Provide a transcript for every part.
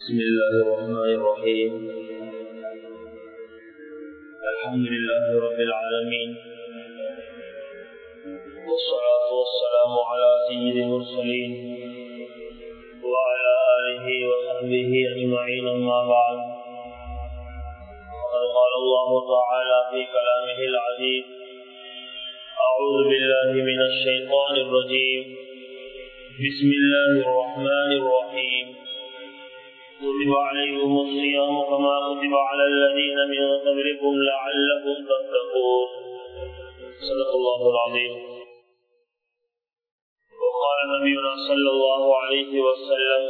بسم الله الرحمن الرحيم الحمد لله رب العالمين والصلاة والسلام على سيد المرسلين وعلى آله وصحبه أجمعين أما بعد وقد قال الله تعالى في كلامه العزيز أعوذ بالله من الشيطان الرجيم بسم الله الرحمن الرحيم كتب عليكم الصيام كما كتب على الذين من قبلكم لعلكم تتقون صدق الله العظيم وقال نبينا صلى الله عليه وسلم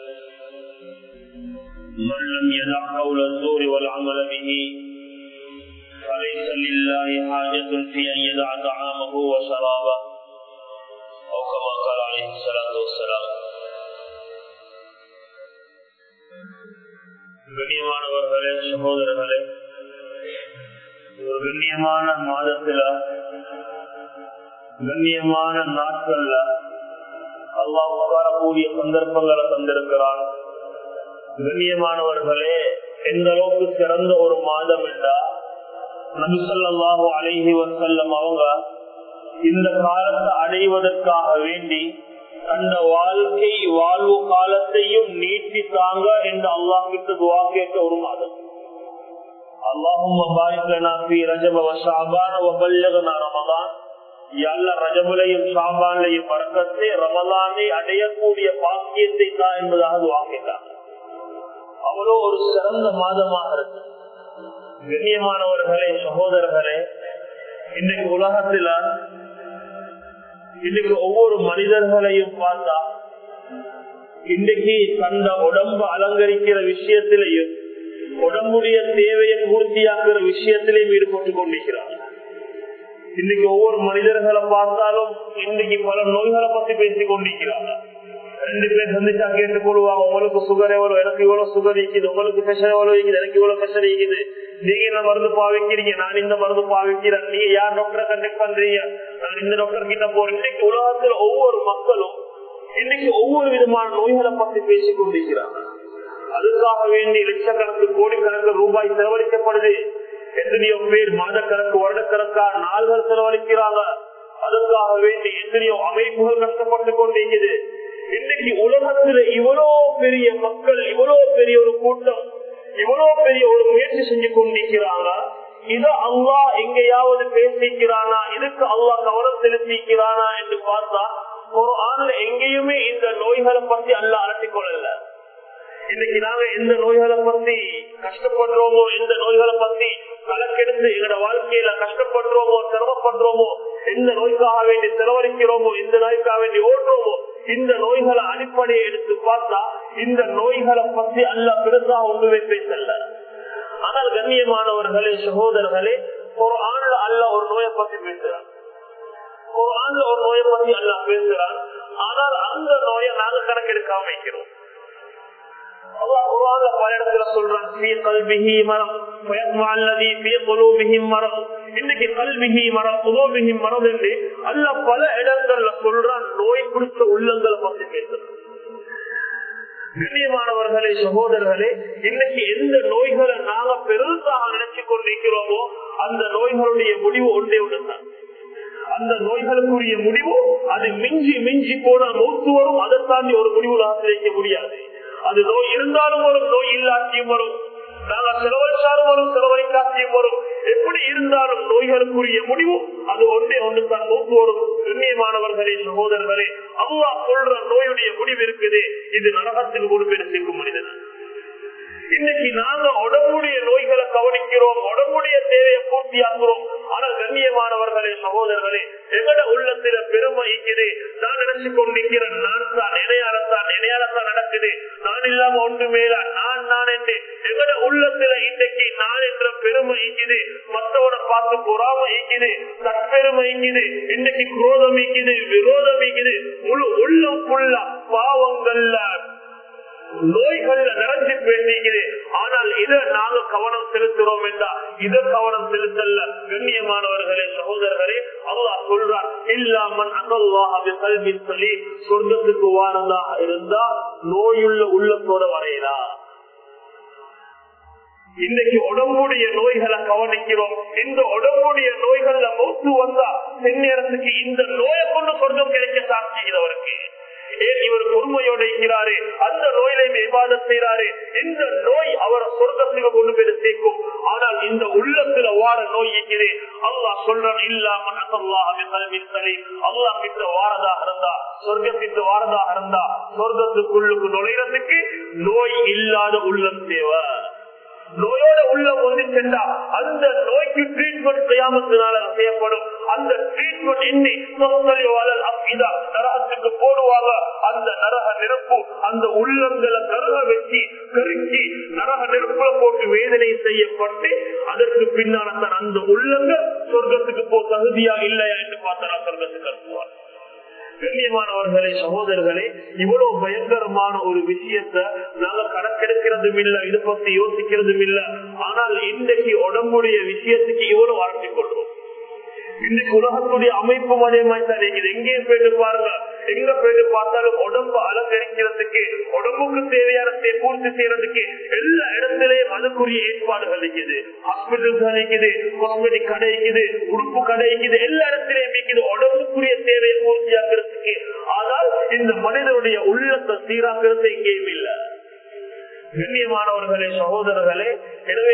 من لم يدع قول الزور والعمل به فليس لله حاجة في أن يدع طعامه وشرابه أو كما قال عليه الصلاة والسلام கண்ணியமானவர்களே சகோதரர்களே ஒரு கண்ணியமான மாதத்துல கண்ணியமான நாட்கள்ல அல்லாஹ் உட்காரக்கூடிய சந்தர்ப்பங்களை தந்திருக்கிறான் கண்ணியமானவர்களே எந்த அளவுக்கு சிறந்த ஒரு மாதம் என்றா நபிசல்லாஹு அலைஹி வசல்லம் அவங்க இந்த காலத்தை அடைவதற்காக வேண்டி அந்த வாழ்க்கை வாழ்வு காலத்தையும் நீட்டித்தாங்க என்று அல்லாஹ் கிட்ட துவா கேட்ட ஒரு மாதம் அல்லாஹும் ரஜமுலையும் ஷாபான்லையும் பறக்கத்தை ரமலானை அடையக்கூடிய பாக்கியத்தை தான் என்பதாக துவா கேட்டாங்க அவ்வளோ ஒரு சிறந்த மாதமாக இருக்கு கண்ணியமானவர்களே சகோதரர்களே இன்னைக்கு உலகத்துல இன்னைக்கு ஒவ்வொரு மனிதர்களையும் பார்த்தா இன்னைக்கு தந்த உடம்பு அலங்கரிக்கிற விஷயத்திலையும் உடம்புடைய தேவையை பூர்த்தியாக்குற விஷயத்திலையும் ஈடுபட்டு கொண்டிருக்கிறார் இன்னைக்கு ஒவ்வொரு மனிதர்களை பார்த்தாலும் இன்னைக்கு பல நோய்களை பத்தி பேசிக் கொண்டிருக்கிறாங்க ரெண்டு பேர் சந்திச்சா கேட்டு போடுவாங்க உங்களுக்கு சுகர் எவ்வளவு எனக்கு இவ்வளவு சுகர் இருக்குது உங்களுக்கு பிரஷர் எவ்வளவு இருக்குது எனக்கு இவ்வளவு பிரஷர் இருக்குது நீங்க என்ன மருந்து பாவிக்கிறீங்க நான் இந்த மருந்து பாவிக்கிறேன் நீங்க யார் டாக்டரை கண்டக்ட் பண்றீங்க நான் இந்த டாக்டர் கிட்ட போறேன் இன்னைக்கு உலகத்துல ஒவ்வொரு மக்களும் இன்னைக்கு ஒவ்வொரு விதமான நோய்களை பத்தி பேசிக் கொண்டிருக்கிறாங்க அதுக்காக வேண்டி லட்சக்கணக்கு கோடிக்கணக்கு ரூபாய் செலவழிக்கப்படுது எத்தனையோ பேர் மாதக்கணக்கு வருடக்கணக்கா நாள்கள் செலவழிக்கிறாங்க அதுக்காக வேண்டி எத்தனையோ அமைப்புகள் கஷ்டப்பட்டு கொண்டிருக்குது இன்னைக்கு உலகத்துல இவ்வளவு பெரிய மக்கள் இவ்வளவு பெரிய ஒரு கூட்டம் இவ்வளவு பெரிய ஒரு முயற்சி செஞ்சு கொண்டிருக்கிறாங்க இத அல்லா எங்கேயாவது பேசிக்கிறானா இதுக்கு அல்லா கவனம் செலுத்திக்கிறானா என்று பார்த்தா ஒரு ஆண்ல எங்கேயுமே இந்த நோய்களை பத்தி அல்ல அலட்டிக் கொள்ளல இன்னைக்கு நாங்க எந்த நோய்களை பத்தி கஷ்டப்படுறோமோ எந்த நோய்களை பத்தி கணக்கெடுத்து எங்களோட வாழ்க்கையில கஷ்டப்படுறோமோ சிரமப்படுறோமோ எந்த நோய்க்காக வேண்டி செலவழிக்கிறோமோ எந்த நோய்க்காக வேண்டி ஓடுறோமோ இந்த நோய்களை அடிப்படையை எடுத்து பார்த்தா இந்த நோய்களை பத்தி அல்ல பெருசா ஒன்றுமே பேசல ஆனால் கண்ணியமானவர்களே சகோதரர்களே ஒரு ஆண்ல அல்ல ஒரு நோயை பத்தி பேசுறான் ஒரு ஆண்ல ஒரு நோயை பத்தி அல்ல பேசுறான் ஆனால் அந்த நோயை நாங்க கணக்கெடுக்காம வைக்கிறோம் பல இடத்துல சொல்றான் இன்னைக்கு கல்விகி மரம் புலோபிகி மரம் என்று அல்ல பல இடங்கள்ல சொல்றான் நோய் கொடுத்த உள்ளங்களை பத்தி பேசுறான் கண்ணியமானவர்களே சகோதரர்களே இன்னைக்கு எந்த நோய்களை நாங்க பெருசாக நினைச்சு கொண்டிருக்கிறோமோ அந்த நோய்களுடைய முடிவு ஒன்றே ஒன்றுதான் அந்த நோய்களுக்குரிய முடிவு அது மிஞ்சி மிஞ்சி போன மூத்து வரும் அதை தாண்டி ஒரு முடிவு வைக்க முடியாது அது நோய் இருந்தாலும் வரும் நோய் இல்லாட்டியும் வரும் நாங்க செலவழிச்சாலும் வரும் செலவழிக்காட்டியும் வரும் எப்படி இருந்தாலும் நோய்களுக்குரிய முடிவு அது ஒன்றே ஒன்று தான் மூத்து வரும் கண்ணியமானவர்களே சகோதரர்களே அவ்வா சொல்ற நோயுடைய முடிவு இருக்குது இது நரகத்தில் ஒரு பேர் சேர்க்கும் மனிதன் இன்னைக்கு நாங்க உடம்புடைய நோய்களை கவனிக்கிறோம் உடம்புடைய தேவையை பூர்த்தியாக்குறோம் ஆனால் கண்ணியமானவர்களே சகோதரர்களே எங்கட உள்ளத்தில பெருமை இருக்குது நான் நினைச்சு கொண்டிருக்கிறேன் நான் தான் இணையாளத்தான் இணையாளத்தான் நடக்குது நான் இல்லாம ஒன்று மேல நான் நான் என்று எங்கட உள்ளத்துல இன்னைக்கு நான் என்ற பெருமை இருக்குது மற்றவனை பார்த்து பொறாம இருக்குது தற்பெருமை இருக்குது இன்னைக்கு குரோதம் இருக்குது விரோதம் இருக்குது முழு உள்ளம் ஃபுல்லா பாவங்கள்ல நோய்கள்ல நிறைஞ்சு பேசிக்குது ஆனால் இதை நாங்க கவனம் செலுத்துறோம் என்றா இதை கவனம் செலுத்தல்ல கண்ணியமானவர்களே சகோதரர்களே அல்லாஹ் சொல்றார் இல்லாமன் அகல்லாஹ் கல்வி சொல்லி சொர்க்கத்துக்கு வாரதாக இருந்தா நோயுள்ள உள்ளத்தோட வரையலாம் இன்னைக்கு உடம்புடைய நோய்களை கவனிக்கிறோம் இந்த உடம்புடைய நோய்கள்ல மௌத்து வந்தா தென்னேரத்துக்கு இந்த நோயை கொண்டு சொர்க்கம் கிடைக்க சாட்சிகிறவருக்கு ஏன் இவர் பொறுமையோட இருக்கிறாரு அந்த நோயிலையும் விவாதம் செய்யறாரு இந்த நோய் அவரை சொர்க்கத்துக்கு கொண்டு போய் சேர்க்கும் ஆனால் இந்த உள்ளத்துல வார நோய் இருக்குது அல்லாஹ் சொல்றான் இல்லாம அல்லாஹ் கிட்ட வாரதாக இருந்தா சொர்க்கத்திட்டு வாரதாக இருந்தா சொர்க்கத்துக்குள்ளுக்கு நுழைறதுக்கு நோய் இல்லாத உள்ளம் தேவை நோயோட உள்ள வந்து சென்றா அந்த நோய்க்கு ட்ரீட்மெண்ட் செய்யாமத்தினால செய்யப்படும் அந்த ட்ரீட்மெண்ட் இன்னி அப்படிதா நரகத்துக்கு போடுவாங்க அந்த நரக நெருப்பு அந்த உள்ளங்களை கருக வச்சு கருக்கி நரக நெருப்புல போட்டு வேதனை செய்யப்பட்டு அதற்கு பின்னால தான் அந்த உள்ளங்கள் சொர்க்கத்துக்கு போ தகுதியா இல்லையா என்று பார்த்தா சொர்க்கத்துக்கு அனுப்புவார் கண்ணியமானவர்களே சகோதரர்களே இவ்வளவு பயங்கரமான ஒரு விஷயத்த நாங்க கணக்கெடுக்கிறதும் இல்ல இதை பத்தி யோசிக்கிறதும் இல்ல ஆனால் இன்றைக்கு உடம்புடைய விஷயத்துக்கு இவ்வளவு வளர்ச்சி கொள்றோம் இன்னைக்கு உலகத்துடைய அமைப்பும் அதே மாதிரி தான் இருக்குது எங்கேயும் போயிட்டு பாருங்க எங்க போயிட்டு பார்த்தாலும் உடம்பு அலங்கரிக்கிறதுக்கு உடம்புக்கு தேவையான பூர்த்தி செய்யறதுக்கு எல்லா இடத்திலையும் அதுக்குரிய ஏற்பாடுகள் இருக்குது ஹாஸ்பிட்டல்கள் இருக்குது காஸ்மெட்டிக் கடை இருக்குது உடுப்பு கடை இருக்குது எல்லா இடத்திலையும் இருக்குது உடம்புக்குரிய தேவையை பூர்த்தியாக்குறதுக்கு ஆனால் இந்த மனிதனுடைய உள்ளத்தை சீராக்குறது எங்கேயும் இல்லை கண்ணியமானவர்களே சகோதரர்களே எனவே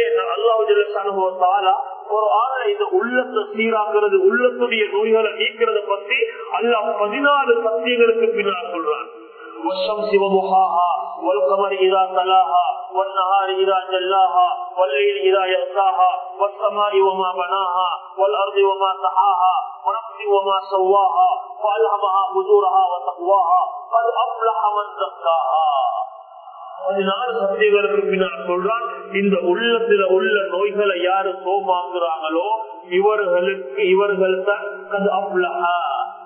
அல்லாஹாலா ஒரு ஆளை இந்த உள்ளத்தை சீராக்குறது உள்ளத்துடைய நோய்களை நீக்கிறத பத்தி அல்லாஹ் பதினாலு சத்தியங்களுக்கு பின்னால் சொல்றான் والشمس وضحاها والقمر إذا تلاها والنهار إذا جلاها والليل إذا يغشاها والسماء وما بناها والأرض وما سحاها ونفس وما سواها فألهمها فجورها وتقواها قد أفلح من زكاها பதினாறு சத்தியங்களுக்கு பின்னால் சொல்றான் இந்த உள்ளத்துல உள்ள நோய்களை யாரு சோமாக்குறாங்களோ இவர்களுக்கு இவர்கள் தான் அது அப்லஹா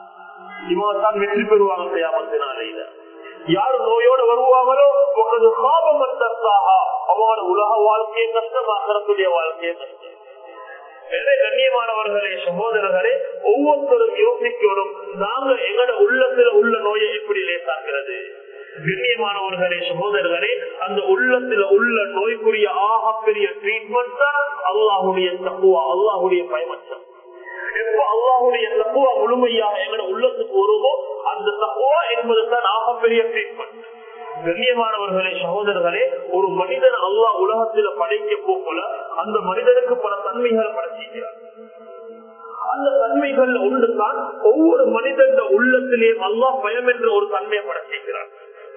இவங்க தான் வெற்றி பெறுவாங்க செய்யாமத்தினால யாரு நோயோட வருவாங்களோ உனது காபம் அவங்களோட உலக வாழ்க்கையை கஷ்டமாக்கக்கூடிய வாழ்க்கையை கஷ்டம் கண்ணியமானவர்களே சகோதரர்களே ஒவ்வொருத்தரும் யோசிக்கணும் நாங்க எங்கட உள்ளத்துல உள்ள நோயை எப்படி லேசாக்குறது கண்ணியமானவர்களே சகோதரர்களே அந்த உள்ளத்துல உள்ள நோய்க்குரிய ஆகப்பெரிய ட்ரீட்மெண்ட் தான் அல்லாஹுடைய தப்புவா அல்லாஹுடைய பயமற்றம் எப்ப அல்லாஹுடைய தப்புவா முழுமையாக எங்களோட உள்ளத்துக்கு வருமோ அந்த தப்புவா என்பது தான் ஆகப்பெரிய ட்ரீட்மெண்ட் கண்ணியமானவர்களே சகோதரர்களே ஒரு மனிதன் அல்லாஹ் உலகத்துல படைக்க போகல அந்த மனிதனுக்கு பல தன்மைகளை படைச்சிக்கிறார் அந்த தன்மைகள் ஒன்றுதான் ஒவ்வொரு மனிதன் உள்ளத்திலேயும் அல்லாஹ் பயம் என்ற ஒரு தன்மையை படைச்சிக்கிறார்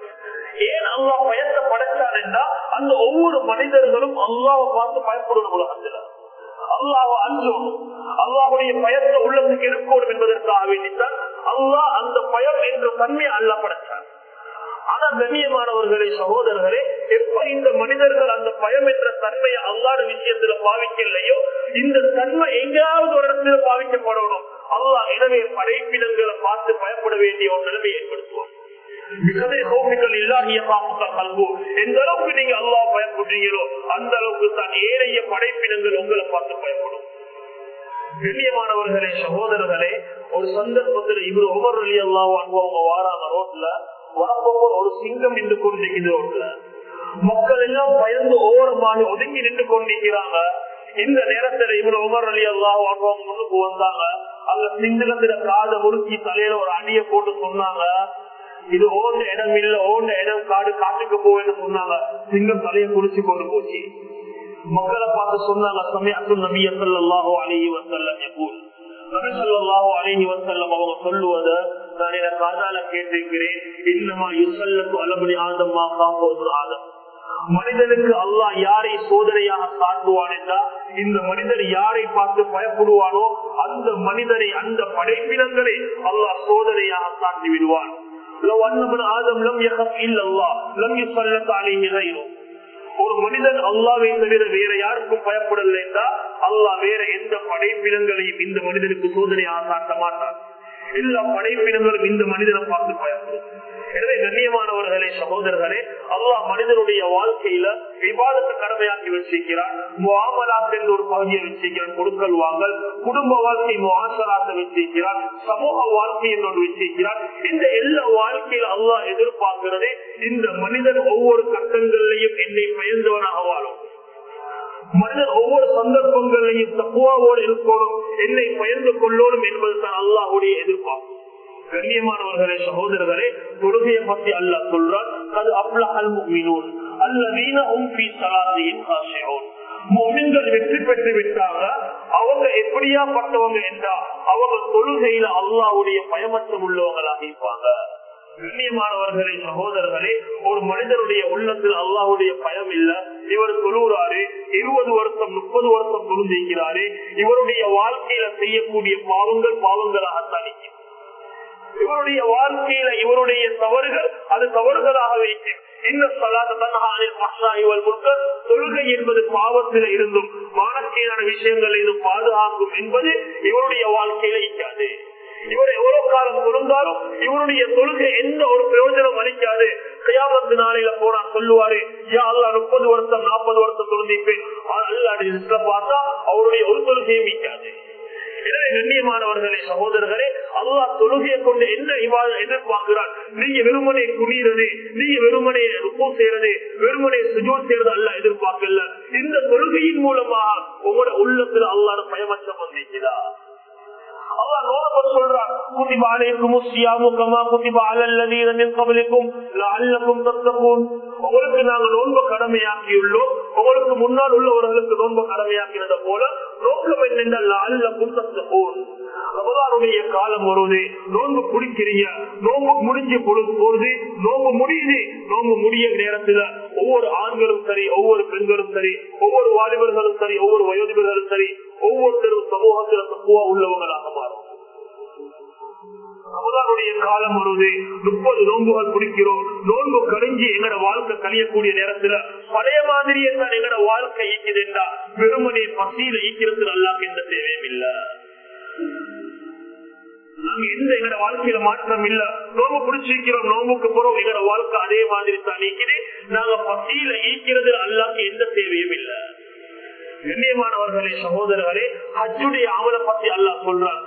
ஏன் அல்லா பயத்தை படைச்சான் என்றா அந்த ஒவ்வொரு மனிதர்களும் அல்லாவை பார்த்து பயப்படணும் உலகத்தில் அல்லாஹ் அஞ்சோம் அல்லாஹுடைய பயத்தை உள்ளத்துக்கு இருக்கணும் என்பதற்காக வேண்டித்தான் அல்லாஹ் அந்த பயம் என்ற தன்மை அல்ல படைச்சான் ஆனா கண்ணியமானவர்களே சகோதரர்களே எப்ப இந்த மனிதர்கள் அந்த பயம் என்ற தன்மையை அல்லாத விஷயத்துல பாவிக்கலையோ இந்த தன்மை எங்கேயாவது ஒரு இடத்துல பாவிக்கப்படணும் அல்லாஹ் எனவே படைப்பினங்களை பார்த்து பயப்பட வேண்டிய ஒரு நிலைமை ஏற்படுத்துவோம் எந்த அளவுக்கு நீங்க அல்லா பயப்படுறீங்களோ அந்த அளவுக்கு தான் ஏழைய படைப்பினங்கள் உங்களை பார்த்து பயப்படும் கண்ணியமானவர்களே சகோதரர்களே ஒரு சந்தர்ப்பத்தில் இவர் உமர் அலி அல்லா அவங்க வாராங்க ரோட்ல வரப்போ ஒரு சிங்கம் நின்று கொண்டிருக்குது ரோட்ல மக்கள் எல்லாம் பயந்து ஓரமாக ஒதுங்கி நின்று கொண்டிருக்கிறாங்க இந்த நேரத்துல இவர் உமர் அலி அல்லா வாழ்வாங்க முன்னுக்கு வந்தாங்க அங்க சிங்களத்துல காதை முறுக்கி தலையில ஒரு அடிய போட்டு சொன்னாங்க இது ஓண்ட இடம் இல்ல ஓண்ட இடம் காடு காட்டுக்கு போவேன்னு சொன்னாங்க சிங்கம் தலையை குடிச்சு கொண்டு போச்சு மக்களை பார்த்து சொன்னாங்க சமயத்து நபிய சொல்லாஹோ அழகி வசல்லம் எப்போது நபிசல்லாஹோ அழகி வசல்லம் அவங்க சொல்லுவத நான் என காதால கேட்டிருக்கிறேன் இன்னமா யுசல்லத்து அலபடி ஆதம்மா காப்போது ஆதம் மனிதனுக்கு அல்லாஹ் யாரை சோதனையாக காட்டுவான் என்றால் இந்த மனிதர் யாரை பார்த்து பயப்படுவானோ அந்த மனிதரை அந்த படைப்பினங்களை அல்லாஹ் சோதனையாக காட்டி விடுவான் لو ان ابن ادم لم يخف الا الله لم يسلط عليه غيره ஒரு மனிதன் அல்லாவை தவிர வேற யாருக்கும் பயப்படல என்றால் அல்லாஹ் வேற எந்த படைப்பினங்களையும் இந்த மனிதனுக்கு சோதனையாக காட்ட மாட்டான் எல்லா படைப்பினங்களும் இந்த மனிதனை பார்த்து பயப்படும் எனவே கண்ணியமானவர்களே சகோதரர்களே அல்லாஹ் மனிதனுடைய வாழ்க்கையில விவாதத்தை கடமையாக்கி வச்சிருக்கிறான் முகாமலாத் என்ற ஒரு பகுதியை வச்சிருக்கிறான் கொடுக்கல் வாங்கல் குடும்ப வாழ்க்கை முகாசலாத்தை வச்சிருக்கிறான் சமூக வாழ்க்கை என்று வச்சிருக்கிறான் இந்த எல்லா வாழ்க்கையில அல்லாஹ் எதிர்பார்க்கிறதே இந்த மனிதன் ஒவ்வொரு கட்டங்கள்லையும் என்னை பயந்தவனாக வாழும் மனிதன் ஒவ்வொரு சந்தர்ப்பங்களையும் தக்குவாவோடு இருக்கணும் என்னை பயந்து கொள்ளணும் என்பது தான் அல்லாஹுடைய எதிர்பார்ப்பு கண்ணியமானவர்களே சகோதரர்களே தொழுகையை பற்றி அல்லாஹ் சொல்றான் அது அப்லஹல் முக்மினூன் அல்லதீன உம் ஃபீ ஸலாத்திஹிம் காஷிஊன் முஃமின்கள் வெற்றி பெற்று விட்டாங்க அவங்க எப்படியாப்பட்டவங்க என்றா அவங்க தொழுகையில அல்லாஹ்வுடைய பயமற்றம் உள்ளவங்களாக இருப்பாங்க கண்ணியமானவர்களே சகோதரர்களே ஒரு மனிதனுடைய உள்ளத்தில் அல்லாஹுடைய பயம் இல்ல இவர் தொழுகிறாரு இருபது வருஷம் முப்பது வருஷம் தொழுந்திருக்கிறாரு இவருடைய வாழ்க்கையில செய்யக்கூடிய பாவங்கள் பாவங்களாகத்தான் நிற்கும் இவருடைய வாழ்க்கையில இவருடைய தவறுகள் அது தவறுகளாக வைக்கும் தொழுகை என்பது பாவத்தில் இருந்தும் மானக்கீழான விஷயங்கள் இருந்தும் பாதுகாக்கும் என்பது இவருடைய வாழ்க்கையில இல்லாது இவர் எவ்வளவு காலம் தொழுந்தாலும் இவருடைய தொழுகை எந்த ஒரு பிரயோஜனம் அளிக்காது கையாமத்து நாளையில போனா சொல்லுவாரு யா அல்லா முப்பது வருஷம் நாற்பது வருஷம் தொழுந்திப்பேன் அல்லா பார்த்தா அவருடைய ஒரு தொழுகையும் மீக்காது எனவே கண்ணியமானவர்களே சகோதரர்களே அல்லா தொழுகையை கொண்டு என்ன எதிர்பார்க்கிறார் நீங்க வெறுமனை குடியிறது நீங்க வெறுமனை ருப்போ செய்யறது வெறுமனை சுஜோட் செய்யறது அல்ல எதிர்பார்க்கல இந்த தொழுகையின் மூலமாக உங்களோட உள்ளத்துல அல்லாத பயமற்றம் வந்திருக்கிறார் உங்களுக்கு நாங்க நோன்பு கடமையாக்கியுள்ளோம் உங்களுக்கு முன்னால் உள்ளவர்களுக்கு நோன்பு கடமையாக்கினது போல நோக்கம் என்னென்றால் அல்லக்கும் தத்தப்போம் ரமதானுடைய காலம் வருவது நோன்பு குடிக்கிறீங்க நோன்பு முடிஞ்சு போகுது நோன்பு முடியுது நோன்பு முடிய நேரத்துல ஒவ்வொரு ஆண்களும் சரி ஒவ்வொரு பெண்களும் சரி ஒவ்வொரு வாலிபர்களும் சரி ஒவ்வொரு வயோதிபர்களும் சரி ஒவ்வொருத்தரும் சமூகத்தில் தப்புவா உள்ளவங்களாக மாறும் ரமதானுடைய காலம் வருவது முப்பது நோன்புகள் பிடிக்கிறோம் நோன்பு கழிஞ்சு எங்கட வாழ்க்கை கழியக்கூடிய நேரத்துல பழைய மாதிரியே தான் எங்கட வாழ்க்கை ஈக்குது என்றா வெறுமனே பசியில ஈக்கிறது நல்லா எந்த தேவையும் இல்ல நாங்க எந்த எங்கட வாழ்க்கையில மாற்றம் இல்ல நோம்பு பிடிச்சிருக்கிறோம் நோம்புக்கு போறோம் எங்கட வாழ்க்கை அதே மாதிரி தான் நீக்குது நாங்க பசியில ஈக்கிறது அல்லாக்கு எந்த தேவையும் இல்ல கண்ணியமானவர்களே சகோதரர்களே ஹஜ்ஜுடைய அமலை பத்தி அல்லாஹ் சொல்றான்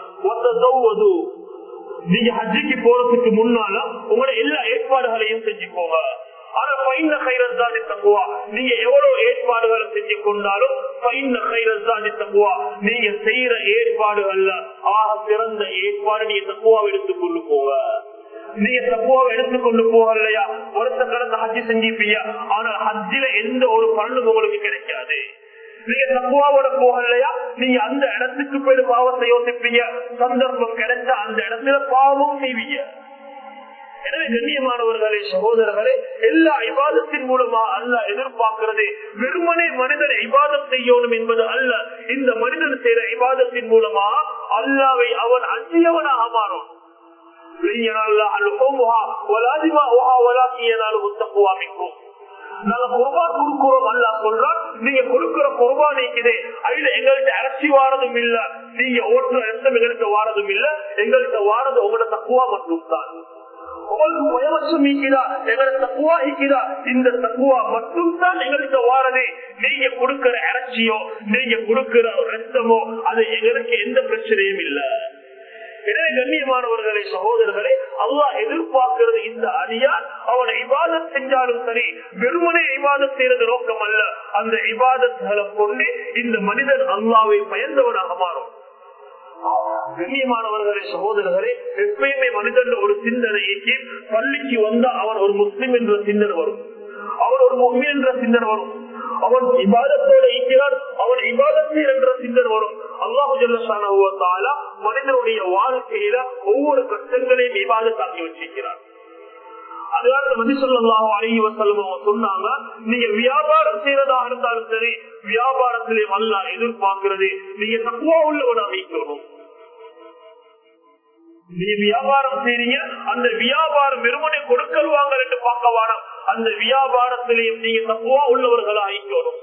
நீங்க ஹஜ்ஜிக்கு போறதுக்கு முன்னால உங்களோட எல்லா ஏற்பாடுகளையும் செஞ்சுக்கோங்க ஆனா பைன கைரஸ் தான் தக்குவா நீங்க எவ்வளவு ஏற்பாடுகளை செஞ்சு கொண்டாலும் பைன கைரஸ் தான் தக்குவா நீங்க செய்யற ஏற்பாடுகள்ல ஆக சிறந்த ஏற்பாடு நீங்க தக்குவாவை எடுத்துக் கொண்டு போங்க நீங்க தக்குவாவை எடுத்துக்கொண்டு போகலையா ஒருத்த கடந்த ஹஜ்ஜி செஞ்சிப்பீங்க ஆனா ஹஜ்ஜில எந்த ஒரு பலனும் உங்களுக்கு கிடைக்காது நீங்க தப்புவாவோட போகலையா நீங்க அந்த இடத்துக்கு போய் பாவத்தை யோசிப்பீங்க சந்தர்ப்பம் கிடைச்சா அந்த இடத்துல பாவமும் செய்வீங்க எனவே கண்ணியமானவர்களே சகோதரர்களே எல்லா இபாதத்தின் மூலமா அல்ல எதிர்பார்க்கிறது வெறுமனே மனிதன் இபாதம் செய்யணும் என்பது அல்ல இந்த மனிதன் செய்யற இபாதத்தின் மூலமா அல்லாவை அவன் அஞ்சியவனாக மாறும் நாங்க குர்பான் கொடுக்கிறோம் அல்லா சொல்றோம் நீங்க கொடுக்கிற குர்பான் இருக்குது அதுல எங்கள்கிட்ட அரைச்சி வாரதும் இல்ல நீங்க ஓட்டுற ரத்தம் எங்கள்கிட்ட வாரதும் இல்ல எங்கள்கிட்ட வாரது உங்களோட தக்குவா மட்டும் தான் உங்களுக்கு பயமச்சம் நீக்கிறா எங்களை தக்குவா இருக்கிறா இந்த தக்குவா மட்டும் தான் எங்களுக்கு வாரதே நீங்க கொடுக்கிற இறைச்சியோ நீங்க கொடுக்கிற ரத்தமோ அது எங்களுக்கு எந்த பிரச்சனையும் இல்லை எனவே கண்ணியமானவர்களே சகோதரர்களே அல்லா எதிர்பார்க்கிறது இந்த அடியார் அவனை இபாதத் செஞ்சாலும் சரி வெறுமனே இபாதத் செய்யறது நோக்கம் அல்ல அந்த இபாதத்துகளை கொண்டு இந்த மனிதன் அல்லாவை பயந்தவனாக மாறும் கண்ணியமானவர்களே சகோதரர்களே எப்பயுமே மனிதன் ஒரு சிந்தனைக்கு பள்ளிக்கு வந்தா அவன் ஒரு முஸ்லிம் என்ற சிந்தனை வரும் அவன் ஒரு முஸ்லிம் என்ற சிந்தனை வரும் அவன் இபாதத்தோட இருக்கிறான் அவன் இபாதத்து என்ற சிந்தனை வரும் அல்லாஹு மனிதனுடைய வாழ்க்கையில ஒவ்வொரு கஷ்டங்களையும் இபாதத்தாக்கி வச்சிருக்கிறான் அதனால நபி சொல்லாஹு அழகி வசல்லம் சொன்னாங்க நீங்க வியாபாரம் செய்யறதாக இருந்தாலும் சரி வியாபாரத்திலே அல்ல எதிர்பார்க்கிறது நீங்க தக்குவா உள்ளவனாக இருக்கணும் நீ வியாபாரம் செய்றீங்க அந்த வியாபாரம் வெறுமனை கொடுக்கல் வாங்கல் என்று பார்க்க வேணாம் அந்த வியாபாரத்திலையும் நீங்க தப்புவா உள்ளவர்களா ஆயிக்கணும்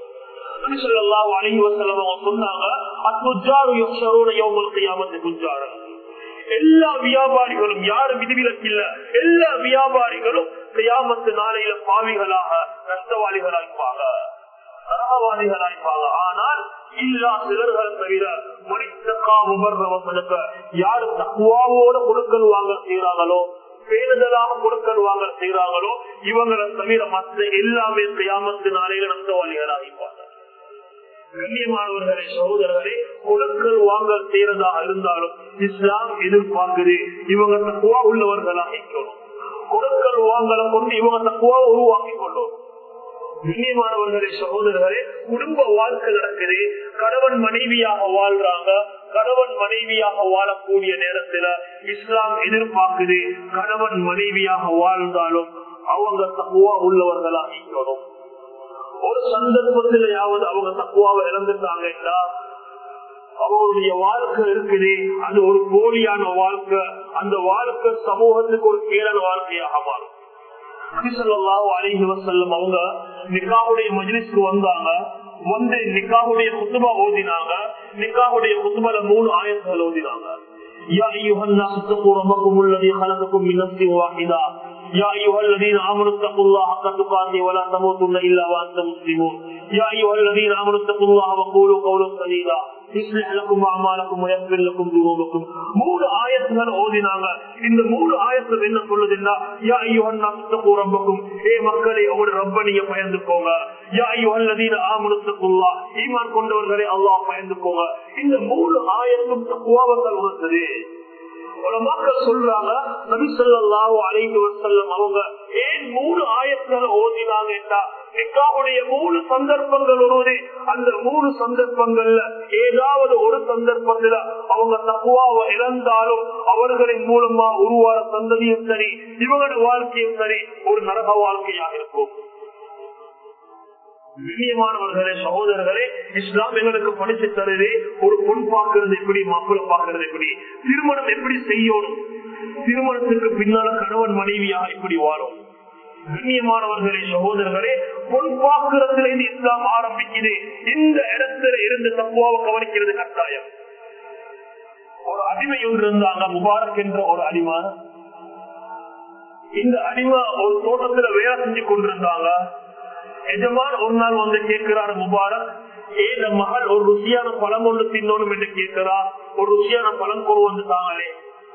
எல்லா வியாபாரிகளும் யாரும் விதிவிலக்கில்ல எல்லா வியாபாரிகளும் கியாமத்து நாளையில பாவிகளாக நஷ்டவாளிகளாய்ப்பாங்க நரகவாதிகளாய்ப்பாங்க ஆனால் இல்லா சிலர்கள் தவிர மனிதக்கா உமர்றவங்களுக்கு யாரு தக்குவாவோட கொடுக்கல் வாங்க செய்யறாங்களோ பேருதலாக கொடுக்கல் வாங்க செய்யறாங்களோ இவங்களை தவிர மற்ற எல்லாமே கியாமத்து நாளையில நஷ்டவாளிகளாகிப்பாங்க கண்ணியமானவர்களே சகோதரர்களே கொடுக்கல் வாங்கல் செய்யறதா இருந்தாலும் இஸ்லாம் எதிர்பார்க்குது இவங்க தக்குவா உள்ளவர்களாக இருக்கணும் கொடுக்கல் வாங்கலை கொண்டு இவங்க தக்குவா உருவாக்கி கொள்ளும் கண்ணியமானவர்களே சகோதரர்களே குடும்ப வாழ்க்கை நடக்குது கணவன் மனைவியாக வாழ்றாங்க கணவன் மனைவியாக வாழக்கூடிய நேரத்துல இஸ்லாம் எதிர்பார்க்குது கணவன் மனைவியாக வாழ்ந்தாலும் அவங்க தக்குவா உள்ளவர்களாக இருக்கணும் ஒரு சந்தர்ப்பத்திலேயாவது அவங்க தக்குவாவை இழந்துட்டாங்கன்னா அவங்களுடைய வாழ்க்கை இருக்குது அது ஒரு போலியான வாழ்க்கை அந்த வாழ்க்கை சமூகத்துக்கு ஒரு கேரள வாழ்க்கையாக மாறும் அலிஹி வசல்லம் அவங்க நிக்காவுடைய மஜ்லிஸ்க்கு வந்தாங்க வந்து நிக்காவுடைய குத்துபா ஓதினாங்க நிக்காவுடைய குத்துபால மூணு ஆயத்துகள் ஓதினாங்க يا أيها الناس اتقوا ربكم الذي خلقكم من نفس واحدة يا أيها الذين آمنوا اتقوا الله حق تقاته ولا تموتن إلا وأنتم مسلمون يا أيها الذين آمنوا اتقوا الله وقولوا قولا سديدا يصلح لكم أعمالكم ويغفر لكم ذنوبكم மூணு ஆயத்துகள் ஓதினாங்க இந்த மூணு ஆயத்தில் என்ன சொல்லுதுன்னா யா ஐயோன் اتقوا ربكم ஏ மக்களே உங்களுடைய ரப்ப நீங்க பயந்து போங்க யா ஐயோன் الذين آمنوا اتقوا الله ஈமான் கொண்டவர்களே அல்லாஹ் பயந்து போங்க இந்த மூணு ஆயத்தும் தக்குவாவங்கள் உணர்ந்தது மக்கள் சொல்றாங்க நபி சொல்லாஹு அலைந்து வசல்லம் அவங்க ஏன் மூணு ஆயத்துல ஓதினாங்க நிக்காவுடைய மூணு சந்தர்ப்பங்கள் வருவது அந்த மூணு சந்தர்ப்பங்கள்ல ஏதாவது ஒரு சந்தர்ப்பத்துல அவங்க தக்குவாவை இழந்தாலும் அவர்களின் மூலமா உருவான சந்ததியும் சரி இவங்களோட வாழ்க்கையும் சரி ஒரு நரக வாழ்க்கையாக இருக்கும் கண்ணியமானவர்களே சகோதரர்களே இஸ்லாம் எங்களுக்கு படிச்சு தருது ஒரு பொன் பார்க்கறது எப்படி மாப்பிள்ள பார்க்கறது எப்படி திருமணம் எப்படி செய்யணும் திருமணத்துக்கு பின்னால கணவன் மனைவியாக எப்படி வாழும் கண்ணியமானவர்களே சகோதரர்களே பொன் பார்க்கறதுல இருந்து இஸ்லாம் ஆரம்பிக்குது இந்த இடத்துல இருந்து தப்புவாவை கவனிக்கிறது கட்டாயம் ஒரு அடிமை ஒன்று இருந்தாங்க முபாரக் என்ற ஒரு அடிமை இந்த அடிமை ஒரு தோட்டத்துல வேலை செஞ்சு கொண்டிருந்தாங்க எஜமான் ஒரு நாள் வந்து கேட்கிறாரு முபாரக் ஏத மகள் ஒரு ருசியான பழம் ஒன்று தின்னணும் என்று கேட்கிறா ஒரு ருசியான பழம் கொண்டு வந்து தாங்களே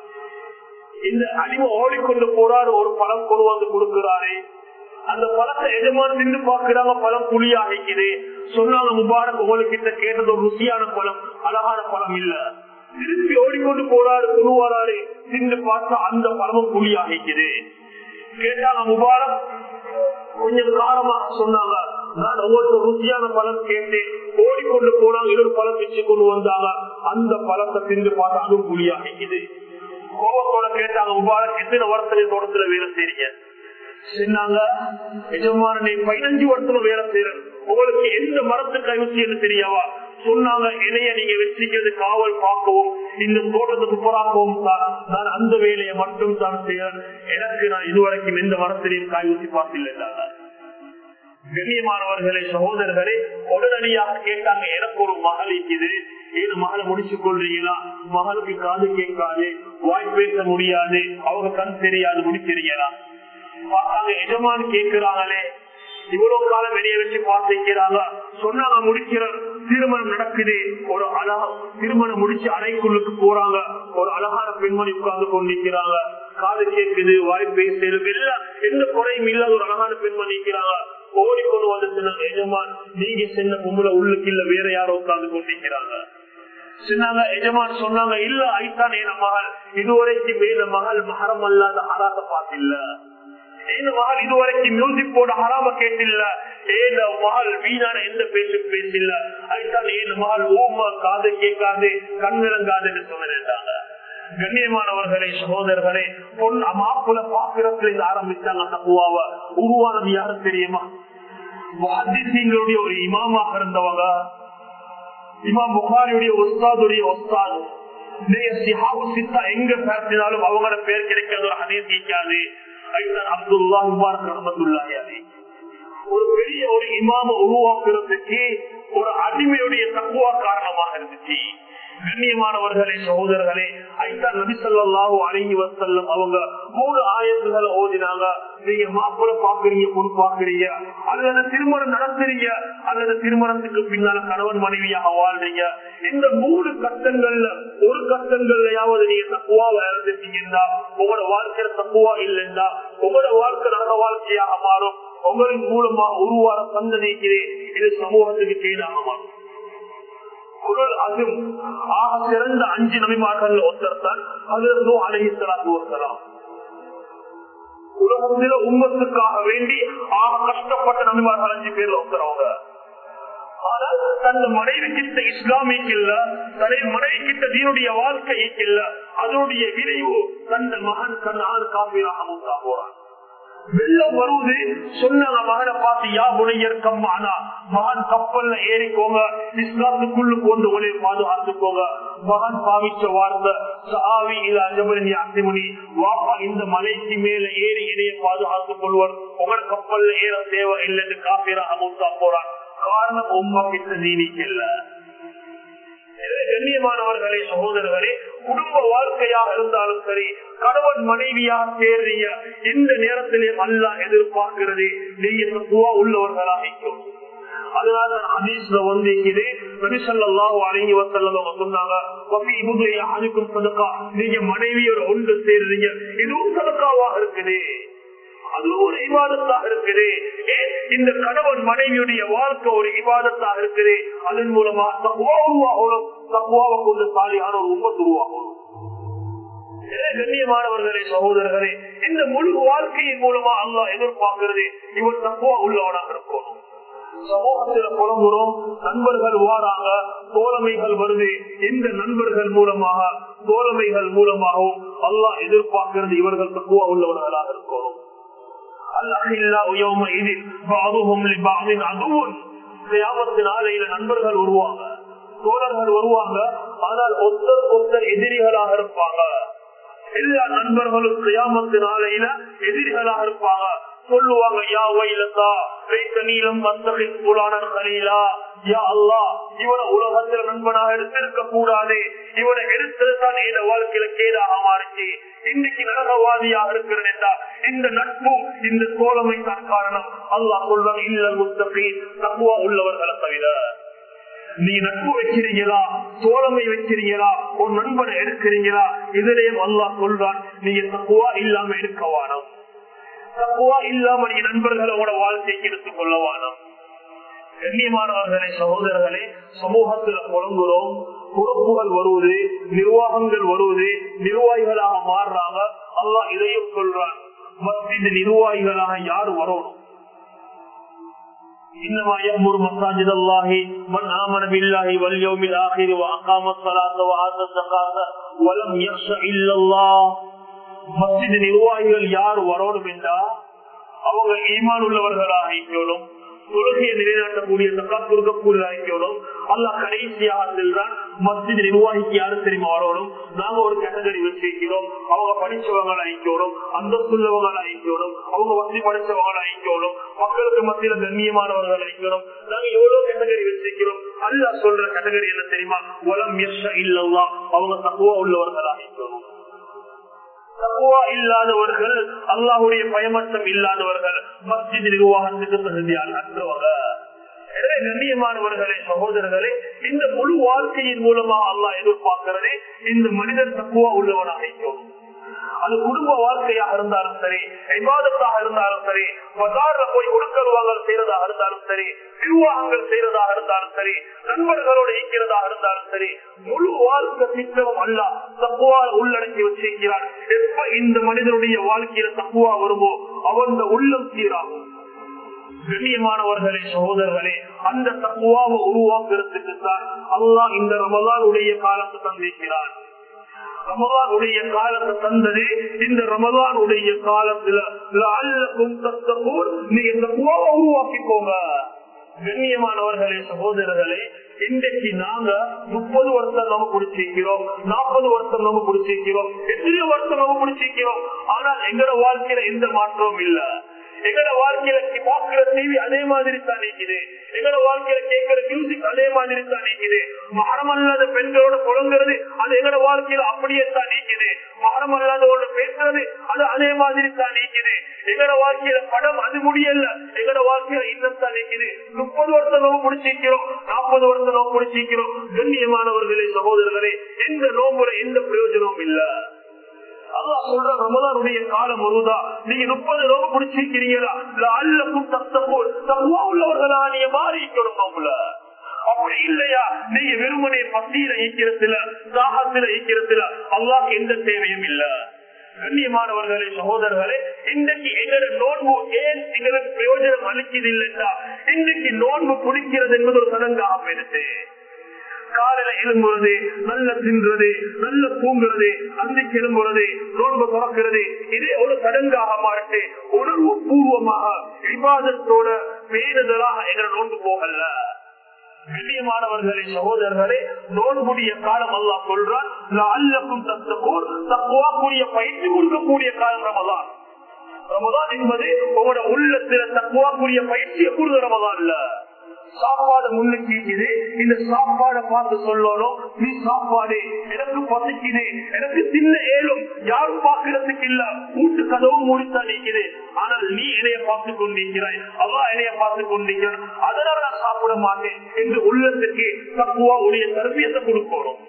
இந்த அடிமை ஓடிக்கொண்டு போறாரு ஒரு பழம் கொண்டு வந்து கொடுக்கிறாரு அந்த பழத்தை எஜமான் நின்று பாக்குறாங்க பழம் புளியா அழைக்குது சொன்னாங்க முபாரக் உங்ககிட்ட கேட்டது ஒரு ருசியான பழம் அழகான பழம் இல்ல திருப்பி ஓடிக்கொண்டு போறாரு கொண்டு வராரு நின்று பார்த்தா அந்த பழமும் புளியா அழைக்குது கேட்டாங்க முபாரக் கொஞ்சம் காரமாக சொன்னாங்க நான் ஒவ்வொரு ருசியான பழம் கேட்டு ஓடிக்கொண்டு போனாங்க இன்னொரு பழம் வச்சு கொண்டு வந்தாங்க அந்த பழத்தை தின்று பார்த்தா அதுவும் புளியா நிக்குது கோபத்தோட கேட்டாங்க முபாரக் எத்தனை வருஷத்துல தோட்டத்துல வேலை செய்றீங்க சொன்னாங்க எஜமான நீ பதினஞ்சு வருஷத்துல வேலை செய்யறேன் உங்களுக்கு எந்த மரத்துக்கு அவசியம் தெரியாவா சொன்னாங்க இலைய நீங்க வச்சிருக்கிறது காவல் பார்க்கவும் இந்த தோட்டத்துக்கு புறாக்கவும் தான் நான் அந்த வேலையை மட்டும் தான் செய்யறேன் எனக்கு நான் இதுவரைக்கும் எந்த மரத்திலையும் காய் ஊசி பார்த்தில்லைங்க கண்ணியமானவர்களே சகோதரர்களே உடனடியாக கேட்டாங்க எனக்கு ஒரு மகள் இருக்குது ஏது மகளை முடிச்சு கொள்றீங்களா மகளுக்கு காது கேட்காது வாய் பேச முடியாது அவங்க கண் தெரியாது முடிச்சிருக்கீங்களா பார்த்தாங்க எஜமான் கேட்கிறாங்களே இவ்வளவு காலம் வெளியே வச்சு பார்த்திருக்கிறாங்க சொன்னாங்க முடிக்கிற திருமணம் நடக்குது ஒரு அழகா திருமணம் முடிச்சு அறைக்குள்ளுக்கு போறாங்க ஒரு அழகான பெண்மணி உட்கார்ந்து கொண்டிருக்கிறாங்க காது கேட்குது வாய் பேசுறது எல்லாம் எந்த குறையும் இல்லாத ஒரு அழகான பெண்மணி இருக்கிறாங்க ஓடிக்கொண்டு வந்து சொன்னாங்க எஜமான் நீங்க சின்ன பொம்பளை உள்ளுக்கு இல்ல வேற யாரோ உட்கார்ந்து கொண்டிருக்கிறாங்க சொன்னாங்க எஜமான் சொன்னாங்க இல்ல ஐத்தான் என் மகள் இதுவரைக்கும் மேல மகள் மகரம் அல்லாத ஹராத்த பார்த்தில்ல என் மகள் இதுவரைக்கும் மியூசிக் போட ஹராம கேட்டில்ல ஏன் மகள் வீணான எந்த பேச்சு பேசில்ல ஐத்தான் என் மகள் ஊம காது கேட்காது கண் விளங்காதுன்னு சொன்னாங்க கண்ணியமானவர்களே சகோதரர்களே பொன் மாப்புல பாத்திரத்துல இருந்து ஆரம்பிச்சாங்க அந்த பூவாவ உருவானது யாரு தெரியுமா ஒரு இமாமாக இருந்தவங்க இமாம் புகாரியுடைய ஒஸ்தாதுடைய ஒஸ்தாது எங்க பேசினாலும் அவங்களோட பேர் கிடைக்காத ஒரு ஹதீஸ் கேட்காது அப்துல்லா முபாரக் ரஹமத்துல்லாஹி ஒரு பெரிய ஒரு இமாம உருவாக்குறதுக்கு ஒரு அடிமையுடைய தக்குவா காரணமாக இருந்துச்சு கண்ணியமானவர்களே சகோதரர்களே ஐயா நபி சொல்லாஹு அழகி வசல்லம் அவங்க மூணு ஆயத்துகளை ஓதினாங்க நீங்க மாப்பிள்ள பாக்குறீங்க பொண்ணு பாக்குறீங்க அல்லது திருமணம் நடத்துறீங்க அல்லது திருமணத்துக்கு பின்னால கணவன் மனைவியாக வாழ்றீங்க இந்த மூணு கட்டங்கள்ல ஒரு கட்டங்கள்லயாவது நீங்க தப்புவா இறந்துட்டீங்கன்னா உங்களோட வாழ்க்கையில தப்புவா இல்லைன்னா உங்களோட வாழ்க்கை நல்ல வாழ்க்கையாக மாறும் உங்களின் மூலமா உருவான சந்ததிக்கு இது சமூகத்துக்கு செய்தாக மாறும் குரல் அதும் ஆக சிறந்த அஞ்சு நபிமார்கள் ஒருத்தர் தான் அது அழகி சலாத்து ஒருத்தலாம் உலகத்தில உம்மத்துக்காக வேண்டி ஆக கஷ்டப்பட்ட நபிமார்கள் அஞ்சு பேர்ல ஒருத்தரவங்க ஆனால் தன் மனைவி கிட்ட இஸ்லாமிக்கு இல்ல தன்னை மனைவி கிட்ட தீனுடைய வாழ்க்கைக்கு இல்ல அதனுடைய விளைவு தன் மகன் தன் ஆறு காப்பீராக மூத்தா போறான் வெள்ளம் வருவது சொன்னாங்க மகனை பார்த்து யா முனையர் கம்மானா மகன் கப்பல்ல ஏறிக்கோங்க இஸ்லாத்துக்குள்ளு கொண்டு ஒளி பாதுகாத்துக்கோங்க மகன் பாவிச்ச வார்த்தை சாவி இல்ல அஜமனி அத்திமுனி வாப்பா இந்த மலைக்கு மேல ஏறி இணைய பாதுகாத்துக் கொள்வார் உங்க கப்பல்ல ஏற தேவை இல்லைன்னு காப்பீரா அமுத்தா போறான் காரணம் உமா கிட்ட நீதிக்கு இல்ல கண்ணியமானவர்களே சகோதரர்களே குடும்ப வாழ்க்கையாக இருந்தாலும் சரி கணவன் மனைவியாக சேர்றீங்க இந்த நேரத்திலே அல்ல எதிர்பார்க்கிறது நீங்க தத்துவா உள்ளவர்களாக இருக்கும் அதனால ஹதீஸ்ல வந்து அழகி வசல்லம் சொன்னாங்க அதுக்கும் சதக்கா நீங்க மனைவியோட ஒன்று சேர்றீங்க இதுவும் சதக்காவாக இருக்குது அது ஒரு இவாதத்தாக இருக்குது இந்த கணவன் மனைவியுடைய வாழ்க்கை ஒரு இவாதத்தாக இருக்குது அதன் மூலமா தக்குவா உருவாகணும் தக்குவாவை கொண்டு சாலியான ஒரு உப்பத்து உருவாகணும் கண்ணியமானவர்களே சகோதரர்களே இந்த முழு வாழ்க்கையின் மூலமா அல்லா எதிர்பார்க்கிறது இவர் தக்குவா உள்ளவனாக இருக்கணும் சமூகத்துல புலம்புறோம் நண்பர்கள் வாராங்க தோழமைகள் வருது இந்த நண்பர்கள் மூலமாக தோழமைகள் மூலமாகவும் அல்லாஹ் எதிர்பார்க்கிறது இவர்கள் தக்குவா உள்ளவர்களாக இருக்கணும் நண்பர்கள் வருவாங்க தோழர்கள் வருவாங்க ஆனால் ஒத்தர் ஒத்தர் எதிரிகளாக இருப்பாங்க எல்லா நண்பர்களும் கியாமத்து நாளையில எதிரிகளாக இருப்பாங்க சொல்லுவாங்க யா வயலத்தா நீளம் மத்தகின் புலான கலீலா யா அல்லா இவனை உலகத்துல நண்பனாக எடுத்திருக்க கூடாது இவனை எடுத்ததுதான் இந்த வாழ்க்கையில கேடாக மாறிச்சு இன்னைக்கு நரகவாதியாக இருக்கிறேன் என்றா இந்த நட்பு இந்த தோழமை தான் காரணம் அல்லாஹ் சொல்றாங்க இல்ல முத்தகி தக்குவா உள்ளவர்களை தவிர நீ நட்பு வச்சிருங்களா தோழமை வச்சிருங்களா ஒரு நண்பனை எடுக்கிறீங்களா இதுலயும் அல்லாஹ் சொல்றான் நீங்க தக்குவா இல்லாம எடுக்க வானம் தக்குவா இல்லாம நீ நண்பர்களோட வாழ்க்கைக்கு எடுத்துக் கொள்ள வானம் கண்ணியமானவர்களே சகோதரர்களே சமூகத்துல புலங்குறோம் பொறுப்புகள் வருவது நிர்வாகங்கள் வருவது நிர்வாகிகளாக மாறுறாங்க அல்லா இதையும் சொல்றான் மத்திய நிர்வாகிகளாக யார் வரணும் إنما يأمر مساجد الله من آمن بالله واليوم الآخر وأقام الصلاة وآتى الزكاة ولم يخش إلا الله مسجد நிர்வாகிகள் யார் வரணும் என்றா அவங்க ஈமான் உள்ளவர்களாக இருக்கணும் தொழுகையை நிலைநாட்டக்கூடிய தக்கா கொடுக்கக்கூடியதாக்கணும் அல்ல கடைசியாக செல்றான் மஸ்ஜித் நிர்வாகிக்கு யாரு தெரியுமா வரணும் நாங்க ஒரு கேட்டகரி வச்சிருக்கிறோம் அவங்க படிச்சவங்களை அழிக்கணும் அந்தஸ்துள்ளவங்களை அழிக்கணும் அவங்க வசதி படிச்சவங்களை அழிக்கணும் மக்களுக்கு மத்தியில கண்ணியமானவர்கள் அழிக்கணும் நாங்க எவ்வளவு கேட்டகரி வச்சிருக்கிறோம் அல்ல சொல்ற கேட்டகரி என்ன தெரியுமா உலம் எஷ இல்லவா அவங்க தக்குவா உள்ளவர்கள் அழிக்கணும் தக்குவா இல்லாதவர்கள் அல்லாஹுடைய பயமற்றம் இல்லாதவர்கள் மஸ்ஜித் நிர்வாகத்துக்கு தகுதியான அற்றவங்க எனவே கண்ணியமானவர்களே சகோதரர்களே இந்த முழு வாழ்க்கையின் மூலமா அல்லாஹ் எதிர்பார்க்கிறதே இந்த மனிதன் தக்குவா உள்ளவனாக இருக்கும் அது குடும்ப வாழ்க்கையாக இருந்தாலும் சரி விவாதத்தாக இருந்தாலும் சரி பசார்ல போய் கொடுக்கல் வாங்கல் செய்யறதாக இருந்தாலும் சரி நிர்வாகங்கள் செய்யறதாக இருந்தாலும் சரி நண்பர்களோடு ஈக்கிறதாக இருந்தாலும் சரி முழு வாழ்க்கை திட்டமும் அல்ல தப்புவா உள்ளடக்கி வச்சிருக்கிறார் எப்ப இந்த மனிதனுடைய வாழ்க்கையில தப்புவா வருமோ அவன் உள்ளம் சீராகும் கண்ணியமானவர்களே சகோதரர்களே அந்த தக்குவாவை உருவாக்குறதுக்கு தான் அல்லாஹ் இந்த ரமதானுடைய காலத்தை தந்திருக்கிறான் ரமதானுடைய காலத்தை தந்தது இந்த ரமதானுடைய காலத்துல நீங்க இந்த குவாவை உருவாக்கிக்கோங்க கண்ணியமானவர்களே சகோதரர்களே இன்றைக்கு நாங்க முப்பது வருஷம் நம்ம பிடிச்சிருக்கிறோம் நாற்பது வருஷம் நம்ம பிடிச்சிருக்கிறோம் எத்தனை வருஷம் நம்ம பிடிச்சிருக்கிறோம் ஆனால் எங்கட வாழ்க்கையில எந்த மாற்றமும் இல்ல எங்கட வாழ்க்கையில பாக்குற டிவி அதே மாதிரி தான் நீக்குது எங்கட வாழ்க்கையில கேட்கிற மியூசிக் அதே மாதிரி தான் நீக்குது மகரம் அல்லாத பெண்களோட புழங்குறது அது எங்கட வாழ்க்கையில அப்படியே தான் நீக்குது மகரம் அல்லாதவரோட பேசுறது அது அதே மாதிரி தான் நீக்குது எங்கட வாழ்க்கையில படம் அது முடியல எங்கட வாழ்க்கையில இன்னும் தான் நீக்குது முப்பது வருஷம் நம்ம முடிச்சிருக்கிறோம் நாற்பது வருஷம் நம்ம முடிச்சிருக்கிறோம் கண்ணியமானவர்களே சகோதரர்களே எந்த நோம்புல எந்த பிரயோஜனமும் இல்ல அல்லாஹ் சொல்ற ரமலானுடைய காலம் வருதா நீங்க முப்பது ரூபா பிடிச்சிருக்கிறீங்களா அல்லக்கும் தத்தப்போல் தக்குவா உள்ளவர்களா நீங்க மாறி இருக்கணும் நம்மள அப்படி இல்லையா நீங்க வெறுமனே பசியில ஈக்கிறதுல தாகத்துல ஈக்கிறதுல அல்லாஹ் எந்த தேவையும் இல்ல கண்ணியமானவர்களே சகோதரர்களே இன்றைக்கு எங்களோட நோன்பு ஏன் எங்களுக்கு பிரயோஜனம் அளிக்கிறது இல்லைன்னா இன்றைக்கு நோன்பு குடிக்கிறது என்பது ஒரு சடங்காக போயிடுச்சு காலையில எழும்புறது நல்ல தின்றது நல்ல தூங்குறது அந்திக்கு எழும்புறது நோன்பு துறக்கிறது இதே ஒரு சடங்காக மாறிட்டு உணர்வு பூர்வமாக விவாதத்தோட பேணுதலாக எங்களை நோன்பு போகல கண்ணியமானவர்களே சகோதரர்களே நோன்புடைய காலம் அல்லா சொல்றான் அல்லக்கும் தத்தகூர் தக்குவா கூடிய பயிற்சி கொடுக்கக்கூடிய காலம் ரமதான் ரமதான் என்பது உங்களோட உள்ளத்துல தக்குவா கூடிய பயிற்சியை கூடுத ரமதான் இல்ல சாப்பாடு முன்னுக்கு இருக்குது இந்த சாப்பாடை பார்த்து சொல்லணும் நீ சாப்பாடு எனக்கு பசிக்குது எனக்கு தின்ன ஏழும் யாரும் பார்க்கறதுக்கு இல்ல கூட்டு கதவும் முடித்தான் நிற்குது ஆனால் நீ இணைய பார்த்து கொண்டிருக்கிறாய் அவா இணைய பார்த்து கொண்டிருக்கிறான் அதனால நான் சாப்பிட மாட்டேன் என்று உள்ளத்துக்கு தக்குவா உடைய தரப்பியத்தை கொடுக்கணும்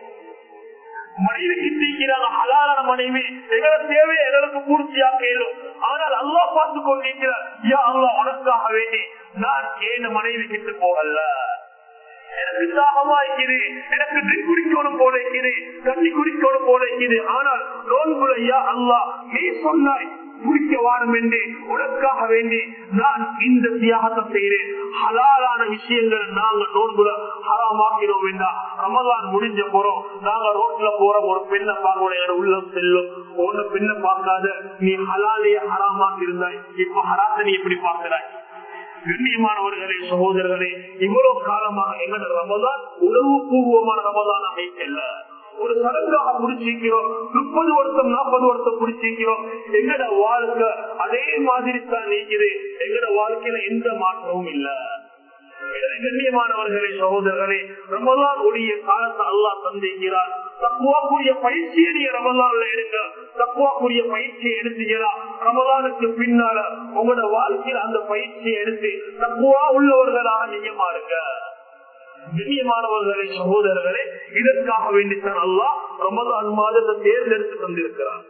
மனைவிக்கு தீக்கிறாங்க ஹலாலான மனைவி எங்களை தேவையை எங்களுக்கு பூர்த்தியா கேளும் ஆனால் அல்லா பார்த்து கொண்டிருக்கிறார் யா அல்லா உனக்காக வேண்டி நான் ஏன் மனைவி கிட்டு போகல எனக்கு தாகமா இருக்குது எனக்கு ட்ரிங்க் குடிக்கணும் போல இருக்குது தண்ணி குடிக்கணும் போல இருக்குது ஆனால் நோன்புல யா அல்லா நீ சொன்னாய் குடிக்க வாரம் என்று உனக்காக வேண்டி நான் இந்த தியாகத்தை செய்கிறேன் ஹலாலான விஷயங்கள் நாங்க நோன்புல ஹராமாக்கிறோம் வேண்டாம் ரமதான் முடிஞ்ச போறோம் நாங்க ரோட்ல போறோம் ஒரு பெண்ணை பார்க்கணும் எங்க உள்ளம் செல்லும் ஒரு பெண்ணை பார்க்காத நீ ஹலாலைய ஹராமாக்கி இருந்தாய் இப்ப ஹராத்தை நீ எப்படி பார்க்கிறாய் கண்ணியமானவர்களே சகோதரர்களே இவ்வளவு காலமாக எங்களோட ரமதான் உணவு பூர்வமான ரமதான் அமைக்கல ஒரு சடங்காக முடிச்சிருக்கிறோம் முப்பது வருஷம் நாற்பது வருஷம் முடிச்சிருக்கிறோம் எங்கட வாழ்க்கை அதே மாதிரி தான் நீக்குது எங்கட வாழ்க்கையில எந்த மாற்றமும் இல்ல கண்ணியமானவர்களே சகோதரர்களே ரமதான் உடைய காலத்தை அல்லா தந்திருக்கிறார் தக்குவாக்குரிய பயிற்சியை நீங்க ரமதான்ல எடுங்க தக்குவாக்குரிய பயிற்சியை எடுத்தீங்களா ரமதானுக்கு பின்னால உங்களோட வாழ்க்கையில அந்த பயிற்சியை எடுத்து தக்குவா உள்ளவர்களாக நீங்க மாறுங்க கண்ணியமானவர்களே சகோதரர்களே இதற்காக வேண்டித்தான் அல்லா ரமதான் மாதத்தை தேர்ந்தெடுத்து தந்திருக்கிறார்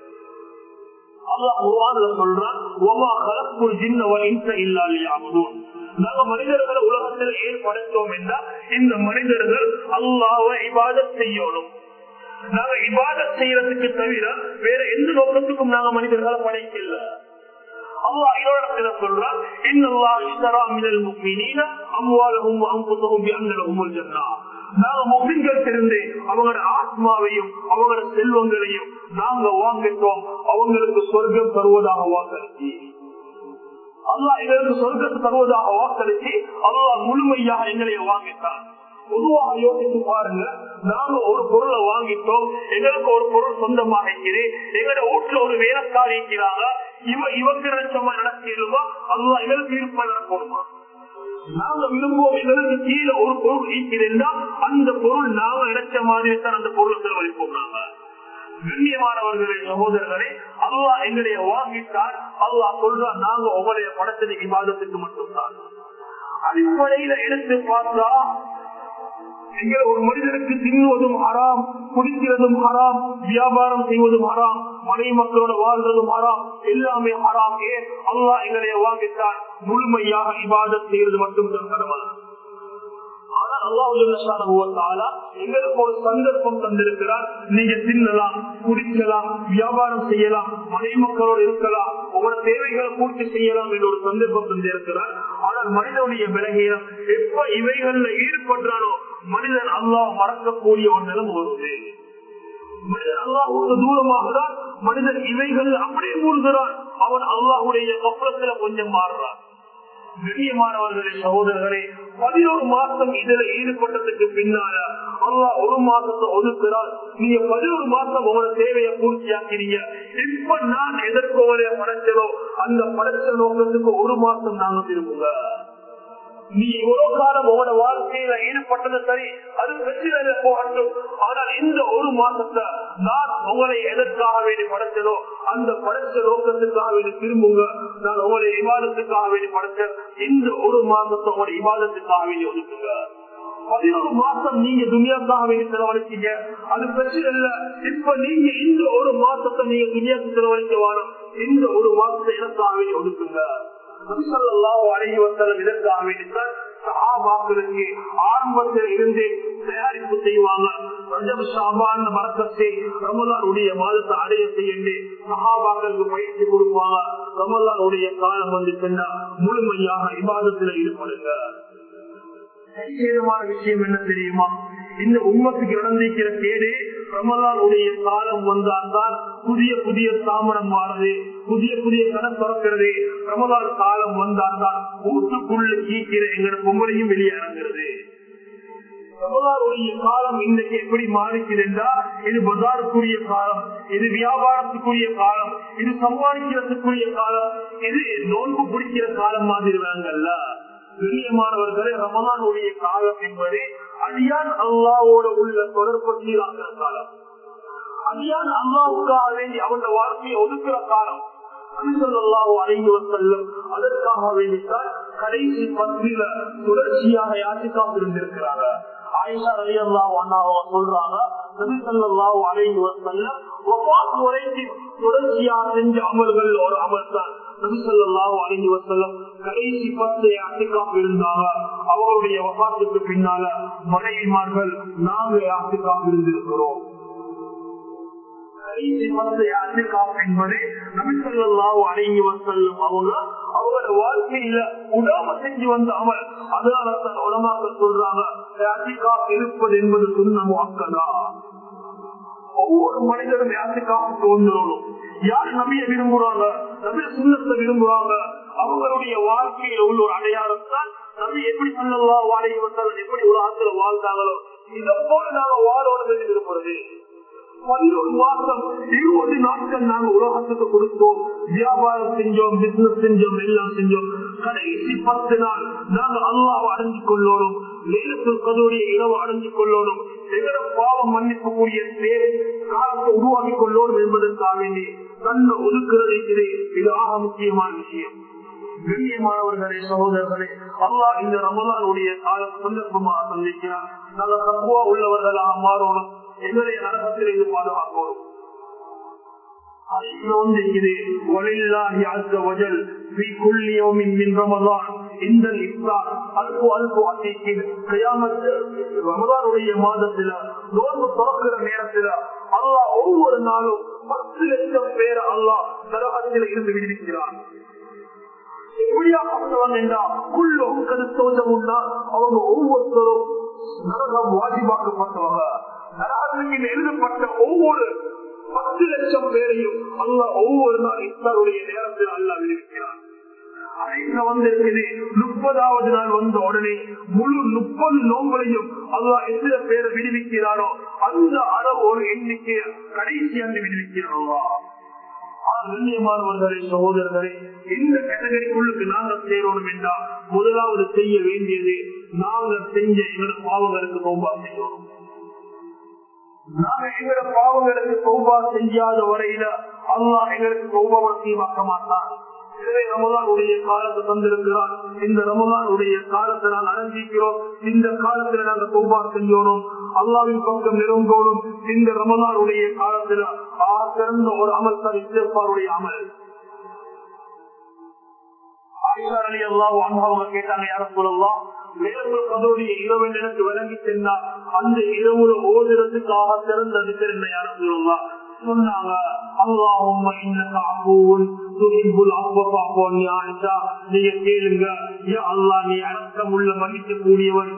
நாங்க மனிதர்களை உலகத்தில் ஏன் படைத்தோம் என்றால் இந்த மனிதர்கள் அல்லாவை இவாதத் செய்யணும் நாங்க இவாதத் செய்யறதுக்கு தவிர வேற எந்த நோக்கத்துக்கும் நாங்க மனிதர்களை படைக்கல அல்லா இதோட சொல்றான் இன்னல்லாஹ் இஷ்தரா மினல் முஃமினீன அம்வாலஹும் வஅன்ஃபுஸஹும் பிஅன்னலஹும் ஜன்னah நாங்க முஃமின்கள் இருந்து அவங்களோட ஆத்மாவையும் அவங்களோட செல்வங்களையும் நாங்க வாங்கிட்டோம் அவங்களுக்கு சொர்க்கம் தருவதாக வாக்களிச்சு அல்லா எங்களுக்கு சொர்க்கத்தை தருவதாக வாக்களிச்சு அல்லா முழுமையாக எங்களை வாங்கிட்டான் பொதுவாக யோசித்து பாருங்க நாங்க ஒரு பொருளை வாங்கிட்டோம் எங்களுக்கு ஒரு பொருள் சொந்தமாக இருக்குது எங்களோட வீட்டுல ஒரு வேலைக்காரி இருக்கிறாங்க இவ இவங்க நினைச்சமா நடக்கலுமா அல்லா எங்களுக்கு இருப்பா நடக்கணுமா நாங்க விரும்புவோம் எங்களுக்கு கீழே ஒரு பொருள் இருக்கிறதா அந்த பொருள் நாங்க நினைச்ச மாதிரி தான் அந்த பொருள் செலவழிப்போம் நாங்க கண்ணியமானவர்களே சகோதரர்களே அல்லா எங்களுடைய வாங்கிட்டால் அல்லா சொல்றா நாங்க உங்களுடைய படத்தின் விவாதத்துக்கு மட்டும்தான் அடிப்படையில எடுத்து பார்த்தா எங்களை ஒரு மனிதனுக்கு தின்னுவதும் ஹராம் குடிக்கிறதும் ஹராம் வியாபாரம் செய்வதும் ஹராம் மனை மக்களோட வாழ்வதும் ஹராம் எல்லாமே ஹராம் ஏன் அல்லா எங்களை வாங்கிட்டால் முழுமையாக இபாதத் செய்வது மட்டும் கடமை எங்களுக்கு ஒரு சந்தர்ப்பம் தந்திருக்கிறார் நீங்க தின்னலாம் குடிக்கலாம் வியாபாரம் செய்யலாம் மனை மக்களோடு இருக்கலாம் உங்களோட தேவைகளை பூர்த்தி செய்யலாம் என்ற ஒரு சந்தர்ப்பம் தந்திருக்கிறார் ஆனால் மனிதனுடைய விலகியம் எப்ப இவைகள்ல ஈடுபடுறானோ மனிதன் அல்லாஹ் மறக்கக்கூடிய ஒரு நிலம் வருவது மனிதன் அல்லாஹுக்கு தூரமாக தான் மனிதன் இவைகள் அப்படியே மூழ்கிறான் அவன் அல்லாஹுடைய கப்பலத்துல கொஞ்சம் மாறுறான் கண்ணியமானவர்களே சகோதரர்களே பதினோரு மாசம் இதுல ஈடுபட்டதுக்கு பின்னால அல்லா ஒரு மாசத்தை ஒதுக்குறால் நீங்க பதினோரு மாசம் உங்களோட தேவையை பூர்த்தியாக்கிறீங்க இப்ப நான் எதற்கு உங்களை படைச்சலோ அந்த படைச்ச நோக்கத்துக்கு ஒரு மாசம் நாங்க திரும்புங்க நீ இவ்வளவு காலம் உங்களோட வாழ்க்கையில ஈடுபட்டது சரி அது பிரச்சனை போகட்டும் ஆனால் இந்த ஒரு மாசத்தை நான் உங்களை எதற்காக வேண்டி படைச்சதோ அந்த படைச்ச நோக்கத்துக்காக வேண்டி திரும்புங்க நான் உங்களை விவாதத்துக்காக வேண்டி படைச்ச இந்த ஒரு மாசத்தை உங்களோட விவாதத்துக்காக வேண்டி ஒதுக்குங்க பதினோரு மாசம் நீங்க துனியாக்காக வேண்டி செலவழிச்சீங்க அது பிரச்சனை இல்ல இப்ப நீங்க இந்த ஒரு மாசத்தை நீங்க துனியாக்கு செலவழிக்க வாரம் இந்த ஒரு மாசத்தை எனக்காக வேண்டி ஒதுக்குங்க இதற்காக வேண்டித்தான் சகாபாக்களுக்கு ஆரம்பத்தில் இருந்து தயாரிப்பு செய்வாங்க ரஜப் ஷாபான் மரக்கத்தை ரமலானுடைய மாதத்தை அடைய செய்ய சகாபாக்களுக்கு பயிற்சி கொடுப்பாங்க ரமலானுடைய காலம் வந்து சென்றா முழுமையாக இபாதத்தில் ஈடுபடுங்க நிச்சயமான விஷயம் என்ன தெரியுமா இந்த உண்மத்துக்கு நடந்திருக்கிற கேடு ரமலானுடைய காலம் வந்தால்தான் புதிய புதிய தாமரம் மாறுது புதிய புதிய கடன் திறக்கிறது ரமலான் காலம் வந்தால்தான் ஊட்டுக்குள்ள கீக்கிற எங்களோட பொங்கலையும் வெளியிறங்குறது ரமலானுடைய காலம் இன்றைக்கு எப்படி மாறிக்குது என்றால் இது பஜாருக்குரிய காலம் இது வியாபாரத்துக்குரிய காலம் இது சம்பாதிக்கிறதுக்குரிய காலம் இது நோன்பு பிடிக்கிற காலம் மாதிரி வேங்கல்ல பிரியமானவர்களே ரமலானுடைய காலம் என்பது அடியான் அல்லாவோட உள்ள தொடர்பு சீராகிற காலம் அடியான் அல்லாவுக்காக வேண்டி அவனோட வாழ்க்கையை ஒதுக்குற காலம் அதற்காக வேண்டித்தான் கடைசி பத்திரில தொடர்ச்சியாக யாத்திக்காக இருந்திருக்கிறாங்க ஆயிஷா அலி அல்லா அண்ணாவா சொல்றாங்க நபிசல்லாஹு அலைஹி வஸல்லம் வஃபாத் வரைக்கும் தொடர்ச்சியா செஞ்ச அமல்கள் ஒரு அமல் தான் நபிசல்லாஹு அலைஹி வஸல்லம் கடைசி பத்து யாத்திக்காக இருந்தாங்க அவருடைய வஃபாத்துக்கு பின்னால மனைவிமார்கள் நாங்க யாத்திக்காக இருந்திருக்கிறோம் அவங்களோட வாழ்க்கையில உடாம செஞ்சு வந்த அமல் அதனால தான் உடமாக சொல்றாங்க இருப்பது என்பது சொன்ன வாக்கதா ஒவ்வொரு மனிதரும் யாத்திக்காவுக்கு வந்துடணும் யார் நபிய விரும்புறாங்க நபிய சுண்ணத்தை விரும்புறாங்க அவங்களுடைய வாழ்க்கையில உள்ள ஒரு அடையாளம் தான் நபி எப்படி சொல்லலாம் வாழை வந்தாலும் எப்படி உலகத்துல வாழ்ந்தாங்களோ இதை போல நாங்க வாழணும் என்று விரும்புறது பதினொரு மாசம் இருபது நாட்கள் நாங்க உலகத்துக்கு கொடுத்தோம் வியாபாரம் செஞ்சோம் பிசினஸ் செஞ்சோம் எல்லாம் செஞ்சோம் கடைசி பத்து நாள் நாங்க அல்லாவை அடைஞ்சு கொள்ளணும் நேரத்தில் கதோடைய இரவு அடைஞ்சு கொள்ளணும் எங்கட பாவம் மன்னிப்பு கூடிய தேவை காலத்தை உருவாக்கி கொள்ளணும் என்பதற்காக வேண்டி தன்னை ஒதுக்குறது இது இது ஆக முக்கியமான விஷயம் கண்ணியமானவர்களே சகோதரர்களே அல்லா இந்த ரமலானுடைய கால சந்தர்ப்பமாக சந்திக்கிறார் நல்ல தப்புவா உள்ளவர்களாக மாறணும் எங்களுடைய நரகத்தில் இது பாதுகாக்கணும் மாதத்துல நோன்பு துறக்கிற நேரத்துல அல்லா ஒவ்வொரு நாளும் பத்து லட்சம் பேர் அல்லா நரகத்தில் இருந்து விடுவிக்கிறான் அவங்க ஒவ்வொருத்தரும் நரகம் வாஜிபாக்கப்பட்டவங்க நரகத்துக்கு எழுதப்பட்ட ஒவ்வொரு பத்து லட்சம் பேரையும் அல்ல ஒவ்வொரு நாள் இஸ்லாருடைய நேரத்தில் அல்ல விடுவிக்கிறான் வந்திருக்குது முப்பதாவது நாள் வந்த உடனே முழு முப்பது நோம்பலையும் அல்லா எத்தனை பேரை விடுவிக்கிறாரோ அந்த அளவு ஒரு எண்ணிக்கை கடைசி அன்று விடுவிக்கிறாரோ கண்ணியமானவர்களே சகோதரர்களே இந்த கேட்டகரிக்குள்ளுக்கு நாங்கள் சேரணும் என்றால் முதலாவது செய்ய வேண்டியது நாங்கள் செஞ்ச எங்களோட பாவங்களுக்கு நோம்பா செய்யணும் நாங்க எங்களோட பாவங்களுக்கு சௌபா செய்யாத வரையில அல்லா எங்களுக்கு சௌபாவத்தையும் மாட்டான் எனவே ரமலானுடைய காலத்தை தந்திருக்கிறார் இந்த ரமலானுடைய காலத்தை நாங்கள் அலங்கிக்கிறோம் இந்த காலத்துல நாங்கள் சௌபா செய்யணும் அல்லாவின் பக்கம் நிரம்போடும் இந்த ரமலானுடைய காலத்துல சிறந்த ஒரு அமல் தான் இஸ்லாருடைய அமல் கேட்டாங்க யாரும் சொல்லலாம் வேறொரு கதோடைய இரவு எனக்கு விளங்கி சென்றால் அந்த இரவுல ஓதுறதுக்காக சிறந்தது தெரிந்த யாரும் சொல்லலாம் சொன்னாங்க அல்லாஹும் நீங்க கேளுங்க அல்லா நீ அடக்கம் உள்ள மன்னிக்க கூடியவன்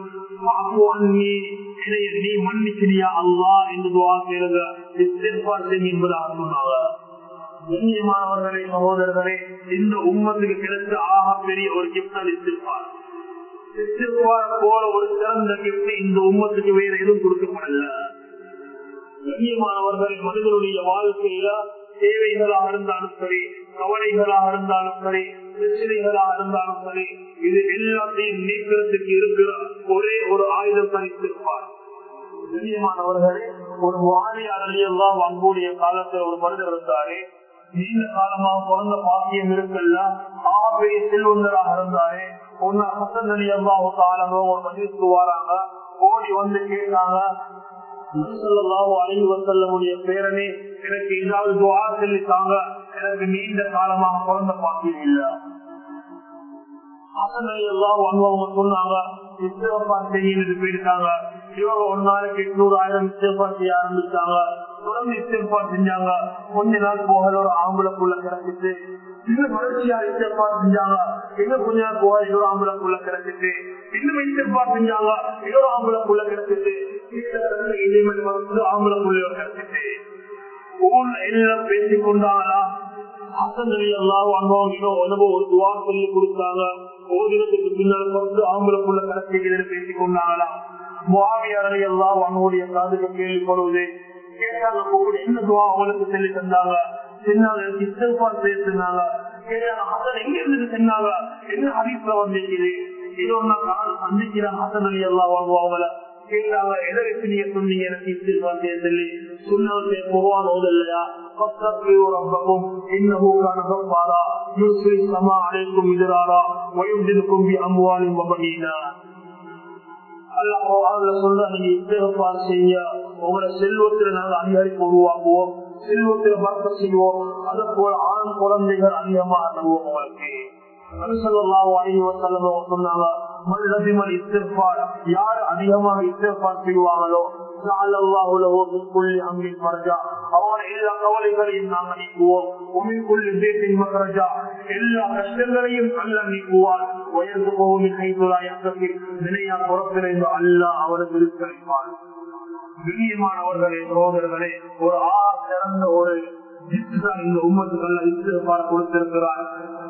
நீ மன்னிச்சினியா அல்லா என்று துவா கேளுங்க என்பதாக சொன்னாங்க கண்ணியமானவர்களே சகோதரர்களே இந்த உம்மத்துக்கு கிடைச்ச ஆக பெரிய ஒரு கிப்ட் அளித்திருப்பார் போல ஒரு சிறந்த கிப்ட் இந்த உம்மத்துக்கு வேற எதுவும் கொடுக்கப்படல கண்ணியமானவர்கள் மனிதனுடைய வாழ்க்கையில தேவைகளாக இருந்தாலும் சரி கவலைகளாக இருந்தாலும் சரி பிரச்சனைகளாக இருந்தாலும் சரி இது எல்லாத்தையும் நீக்கிறதுக்கு இருக்கிற ஒரே ஒரு ஆயுதம் தனித்திருப்பார் கண்ணியமானவர்களே ஒரு வாரியார் அழியெல்லாம் அன்புடைய காலத்துல ஒரு மனிதர் இருந்தாரே நீண்ட காலமாக பிறந்த பாக்கியம் இருக்குல்ல ஆபைய செல்வந்தராக இருந்தாரே ஒன்னு ஹசன் அலி அல்லாஹு காலமோ ஒரு மதிப்பு வராங்க ஓடி வந்து கேட்டாங்க அழிவசல்லமுடைய பேரனே எனக்கு ஏதாவது துவா சொல்லித்தாங்க எனக்கு நீண்ட காலமாக பிறந்த பாக்கியம் இல்ல எல்லாம் வந்தவங்க சொன்னாங்க இஸ்தேபார் செய்யிட்டு போயிருக்காங்க இவங்க ஒரு நாளைக்கு எட்நூறு ஆயிரம் இஸ்தேபார் செய்ய ஆரம்பிச்சாங்க தொடர்ந்து இஸ்தேபார் செஞ்சாங்க கொஞ்ச நாள் போகல ஒரு ஆம்பளைக்குள்ள கிடைச்சிட்டு இன்னும் தொடர்ச்சியா இஸ்தேபார் செஞ்சாங்க இன்னும் கொஞ்ச நாள் போக இன்னொரு ஆம்பளைக்குள்ள கிடைச்சிட்டு இன்னும் இஸ்தேபார் செஞ்சாங்க இன்னொரு ஆம்பளைக்குள்ள கிடைச்சிட்டு இனிமேல் வந்து ஆம்பளைக்குள்ள கிடைச்சிட்டு ஊர்ல எல்லாம் பேசிக் கொண்டாங்களா அசந்தவி எல்லாம் வாங்குவாங்க ஒரு துவா சொல்லி கொடுத்தாங்க ஓதினத்துக்கு பின்னால் வந்து ஆம்பளைக்குள்ள கிடைச்சிக்கிறேன்னு பேசிக் கொண்டாங்களாம் முகாமியாரை எல்லாம் அவனுடைய காதுக்கு கேள்விப்படுவது கேட்டாங்க கூப்பிட்டு என்ன துவா அவங்களுக்கு சொல்லி தந்தாங்க சின்னாங்க இஸ்தல்பார் பேசினாங்க கேட்டாங்க ஹசன் எங்க இருந்து சொன்னாங்க என்ன ஹரீஸ்ல வந்திருக்குது இது ஒன்னா நான் சந்திக்கிறேன் ஹசன் அலி எல்லாம் வாங்குவாங்கள கேட்டாங்க எதை வச்சு நீங்க சொன்னீங்க எனக்கு இஸ்தல்பார் சொல்லி சொன்னவற்றை குருவான் ஓதல்லையா فاستغفروا ربكم انه كان غفارا يرسل السماء عليكم مدرارا ويمددكم باموال وبنين சொல்ல நீங்க இஸ்தேகப்பார் செய்ய உங்களோட செல்வத்தில் நாங்கள் அதிகரிப்பு உருவாக்குவோம் செல்வத்தில் பார்க்க செய்வோம் அது போல ஆண் குழந்தைகள் அதிகமாக அனுபவம் உங்களுக்கு யார் அதிகமாக இஸ்தேபார் செய்வாங்களோ எல்லா கவலைகளையும் நாங்கள் நீக்குவோம் எல்லா கஷ்டங்களையும் அல்ல நீக்குவார் வயது போகும் நிலையா புறப்பிறைந்து அல்ல அவருக்கு இருக்கிறார் கண்ணியமானவர்களே சகோதரர்களே ஒரு ஆ சிறந்த ஒரு இந்த உம்மத்துக்கள் இஸ்திரபார் கொடுத்திருக்கிறார்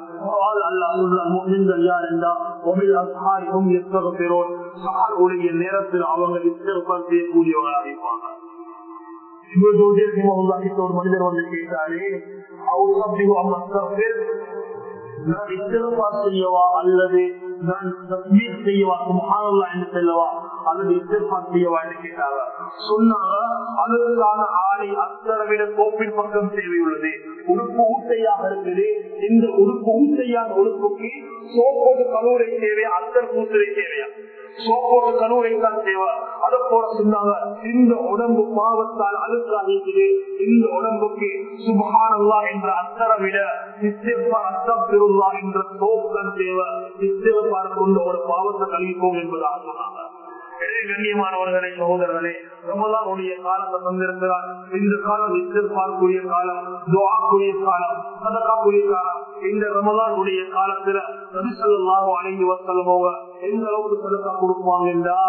நேரத்தில் அவங்க இஸ்திரபார் செய்யக்கூடியவர்களாக இருப்பாங்க ஒரு மனிதர் வந்து கேட்டாரே நான் இஸ்திரபார் செய்யவா அல்லது நான் தஸ்மீர் செய்யவா சுமஹானல்லா என்று செல்லவா அல்லது இஸ்திரபார் செய்யவா என்று கேட்டாங்க சொன்னாங்க அதற்கான ஆடை அத்தரவிட கோப்பின் பக்கம் தேவை உள்ளது உடுப்பு ஊட்டையாக இருக்குது இந்த உடுப்பு ஊட்டையான உடுப்புக்கு சோப்போடு கலூரை தேவையா அத்தர் பூசலை தேவையா சோப்போடு கலூரை தான் தேவை அதை போல சொன்னாங்க இந்த உடம்பு பாவத்தால் அழுக்கா இருக்குது இந்த உடம்புக்கு சுபகானல்லா என்ற அத்தரை விட நிச்சயப்பா அத்தம் பெருல்லா என்ற சோப்புதான் தேவை நிச்சயப்பாடு கொண்டு ஒரு பாவத்தை கழிப்போம் என்பதாக சொன்னாங்க கண்ணியமானவர்களே சகோதரர்களே ரமலானுடைய காலத்தை தந்திருக்கிறார் இந்த காலம் எதிர்பார்க்கூடிய காலம் துவாக்குரிய காலம் சதக்காக்குரிய காலம் இந்த ரமலானுடைய காலத்துல நபிசல்லாஹோ அணைந்து வசலமோக எந்த அளவுக்கு சதக்கா கொடுப்பாங்க என்றா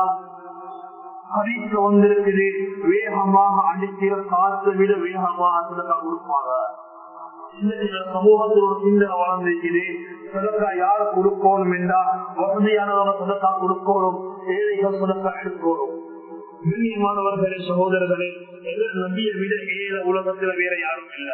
ஹரிக்கு வந்திருக்குது வேகமாக அடிக்கிற காற்றை விட வேகமாக சதக்கா கொடுப்பாங்க சமூகத்தில் ஒரு சிந்தனை வளர்ந்திருக்குது சதக்கா யாரு கொடுக்கணும் என்றா வசதியானவங்க சதக்கா கொடுக்கணும் ஏழைகள் சதக்கா எடுக்கணும் கண்ணியமானவர்களே சகோதரர்களே எங்கள் நம்பியை விட ஏழ உலகத்துல வேற யாரும் இல்ல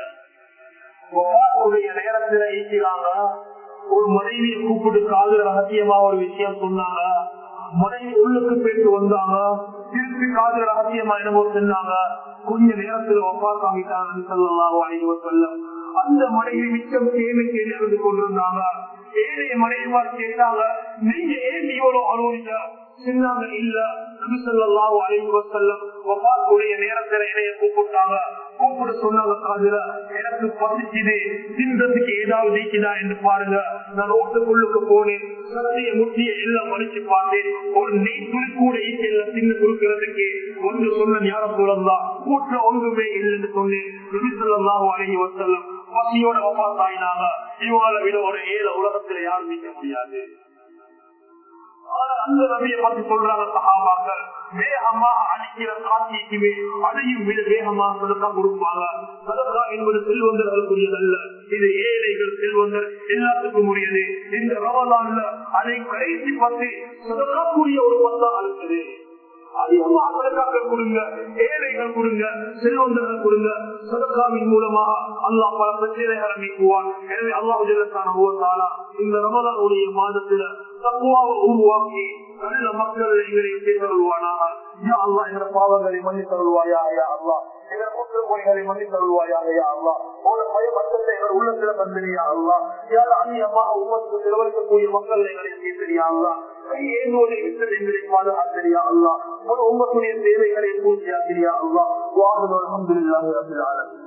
ஒவ்வாறுடைய நேரத்துல ஈக்கிறாங்க ஒரு மனைவியை கூப்பிட்டு காதல் ரகசியமா ஒரு விஷயம் சொன்னாங்க மனைவி உள்ளுக்கு போயிட்டு வந்தாங்க திருப்பி காதல் ரகசியமா என்னமோ சொன்னாங்க கொஞ்ச நேரத்துல ஒப்பாக்காமிட்டாங்க சொல்லலாம் அழைவ சொல்ல அந்த மனைவி மிச்சம் தேவை தேடி இருந்து கொண்டிருந்தாங்க ஏழைய மனைவிமார் கேட்டாங்க நீங்க ஏன் இவ்வளவு அனுபவிங்க சொன்னாங்க இல்ல நபிசல்லாஹு அலைஹி வஸல்லம் வஃபாத்துடைய நேரத்துல என்னைய கூப்பிட்டாங்க கூப்பிட சொன்னாங்க காதுல எனக்கு பசிக்குது தின்றதுக்கு ஏதாவது நீக்கிதா என்று பாருங்க நான் ரோட்டுக்குள்ளுக்கு போனேன் சத்திய முட்டிய எல்லாம் மடிச்சு பார்த்தேன் ஒரு நெய் துளி கூட ஈட்டில் தின்னு கொடுக்கறதுக்கு ஒன்று சொன்ன ஞானம் சொல்லலாம் கூட்ட ஒன்றுமே இல்லைன்னு சொன்னேன் நபிசல்லாஹு அலைஹி வஸல்லம் பசியோட வஃபாத்தாயினாங்க இவங்களை விட ஒரு ஏழு உலகத்துல யாரும் நீக்க முடியாது அந்த நபியை பத்தி சொல்றாங்க சகாபாக்கள் வேகமாக அடிக்கிற காட்சிக்குமே அதையும் விட வேகமாக சதக்கா கொடுப்பாங்க சதக்கா என்பது செல்வந்தர்களுக்குரியதல்ல இது ஏழைகள் செல்வந்தர் எல்லாத்துக்கும் உரியது இந்த ரமலான்ல அதை கடைசி பத்தி சதக்காக்குரிய ஒரு பத்தா இருக்குது அதிகமாக சதக்காக்கள் கொடுங்க ஏழைகள் கொடுங்க செல்வந்தர்கள் கொடுங்க சதக்காவின் மூலமாக அல்லாஹ் பல பிரச்சனைகளை நீக்குவான் எனவே அல்லாஹ் இந்த ரமலானுடைய மாதத்துல தக்குவாவை உருவாக்கி நல்ல மக்கள் எங்களை சேர்த்தருள்வானாக யா அல்லா எங்க பாவங்களை மன்னி தருள்வாயா யா அல்லா எங்க குற்றமொழிகளை மன்னி தருள்வாயாக யா அல்லா ஒரு பயமற்றத்தை எங்கள் உள்ளத்துல தந்திரியா அல்லா யார் அதிகமாக உமக்கு செலவழிக்கக்கூடிய மக்கள் எங்களை சேர்த்தறியா அல்லா கையேந்தோடு விட்டு எங்களை பாதுகாத்திரியா அல்லா ஒரு உங்களுடைய தேவைகளை பூர்த்தியாக்கிறியா அல்லா வாகனம் அலமதுல்லாஹி ரபில் ஆலமீன்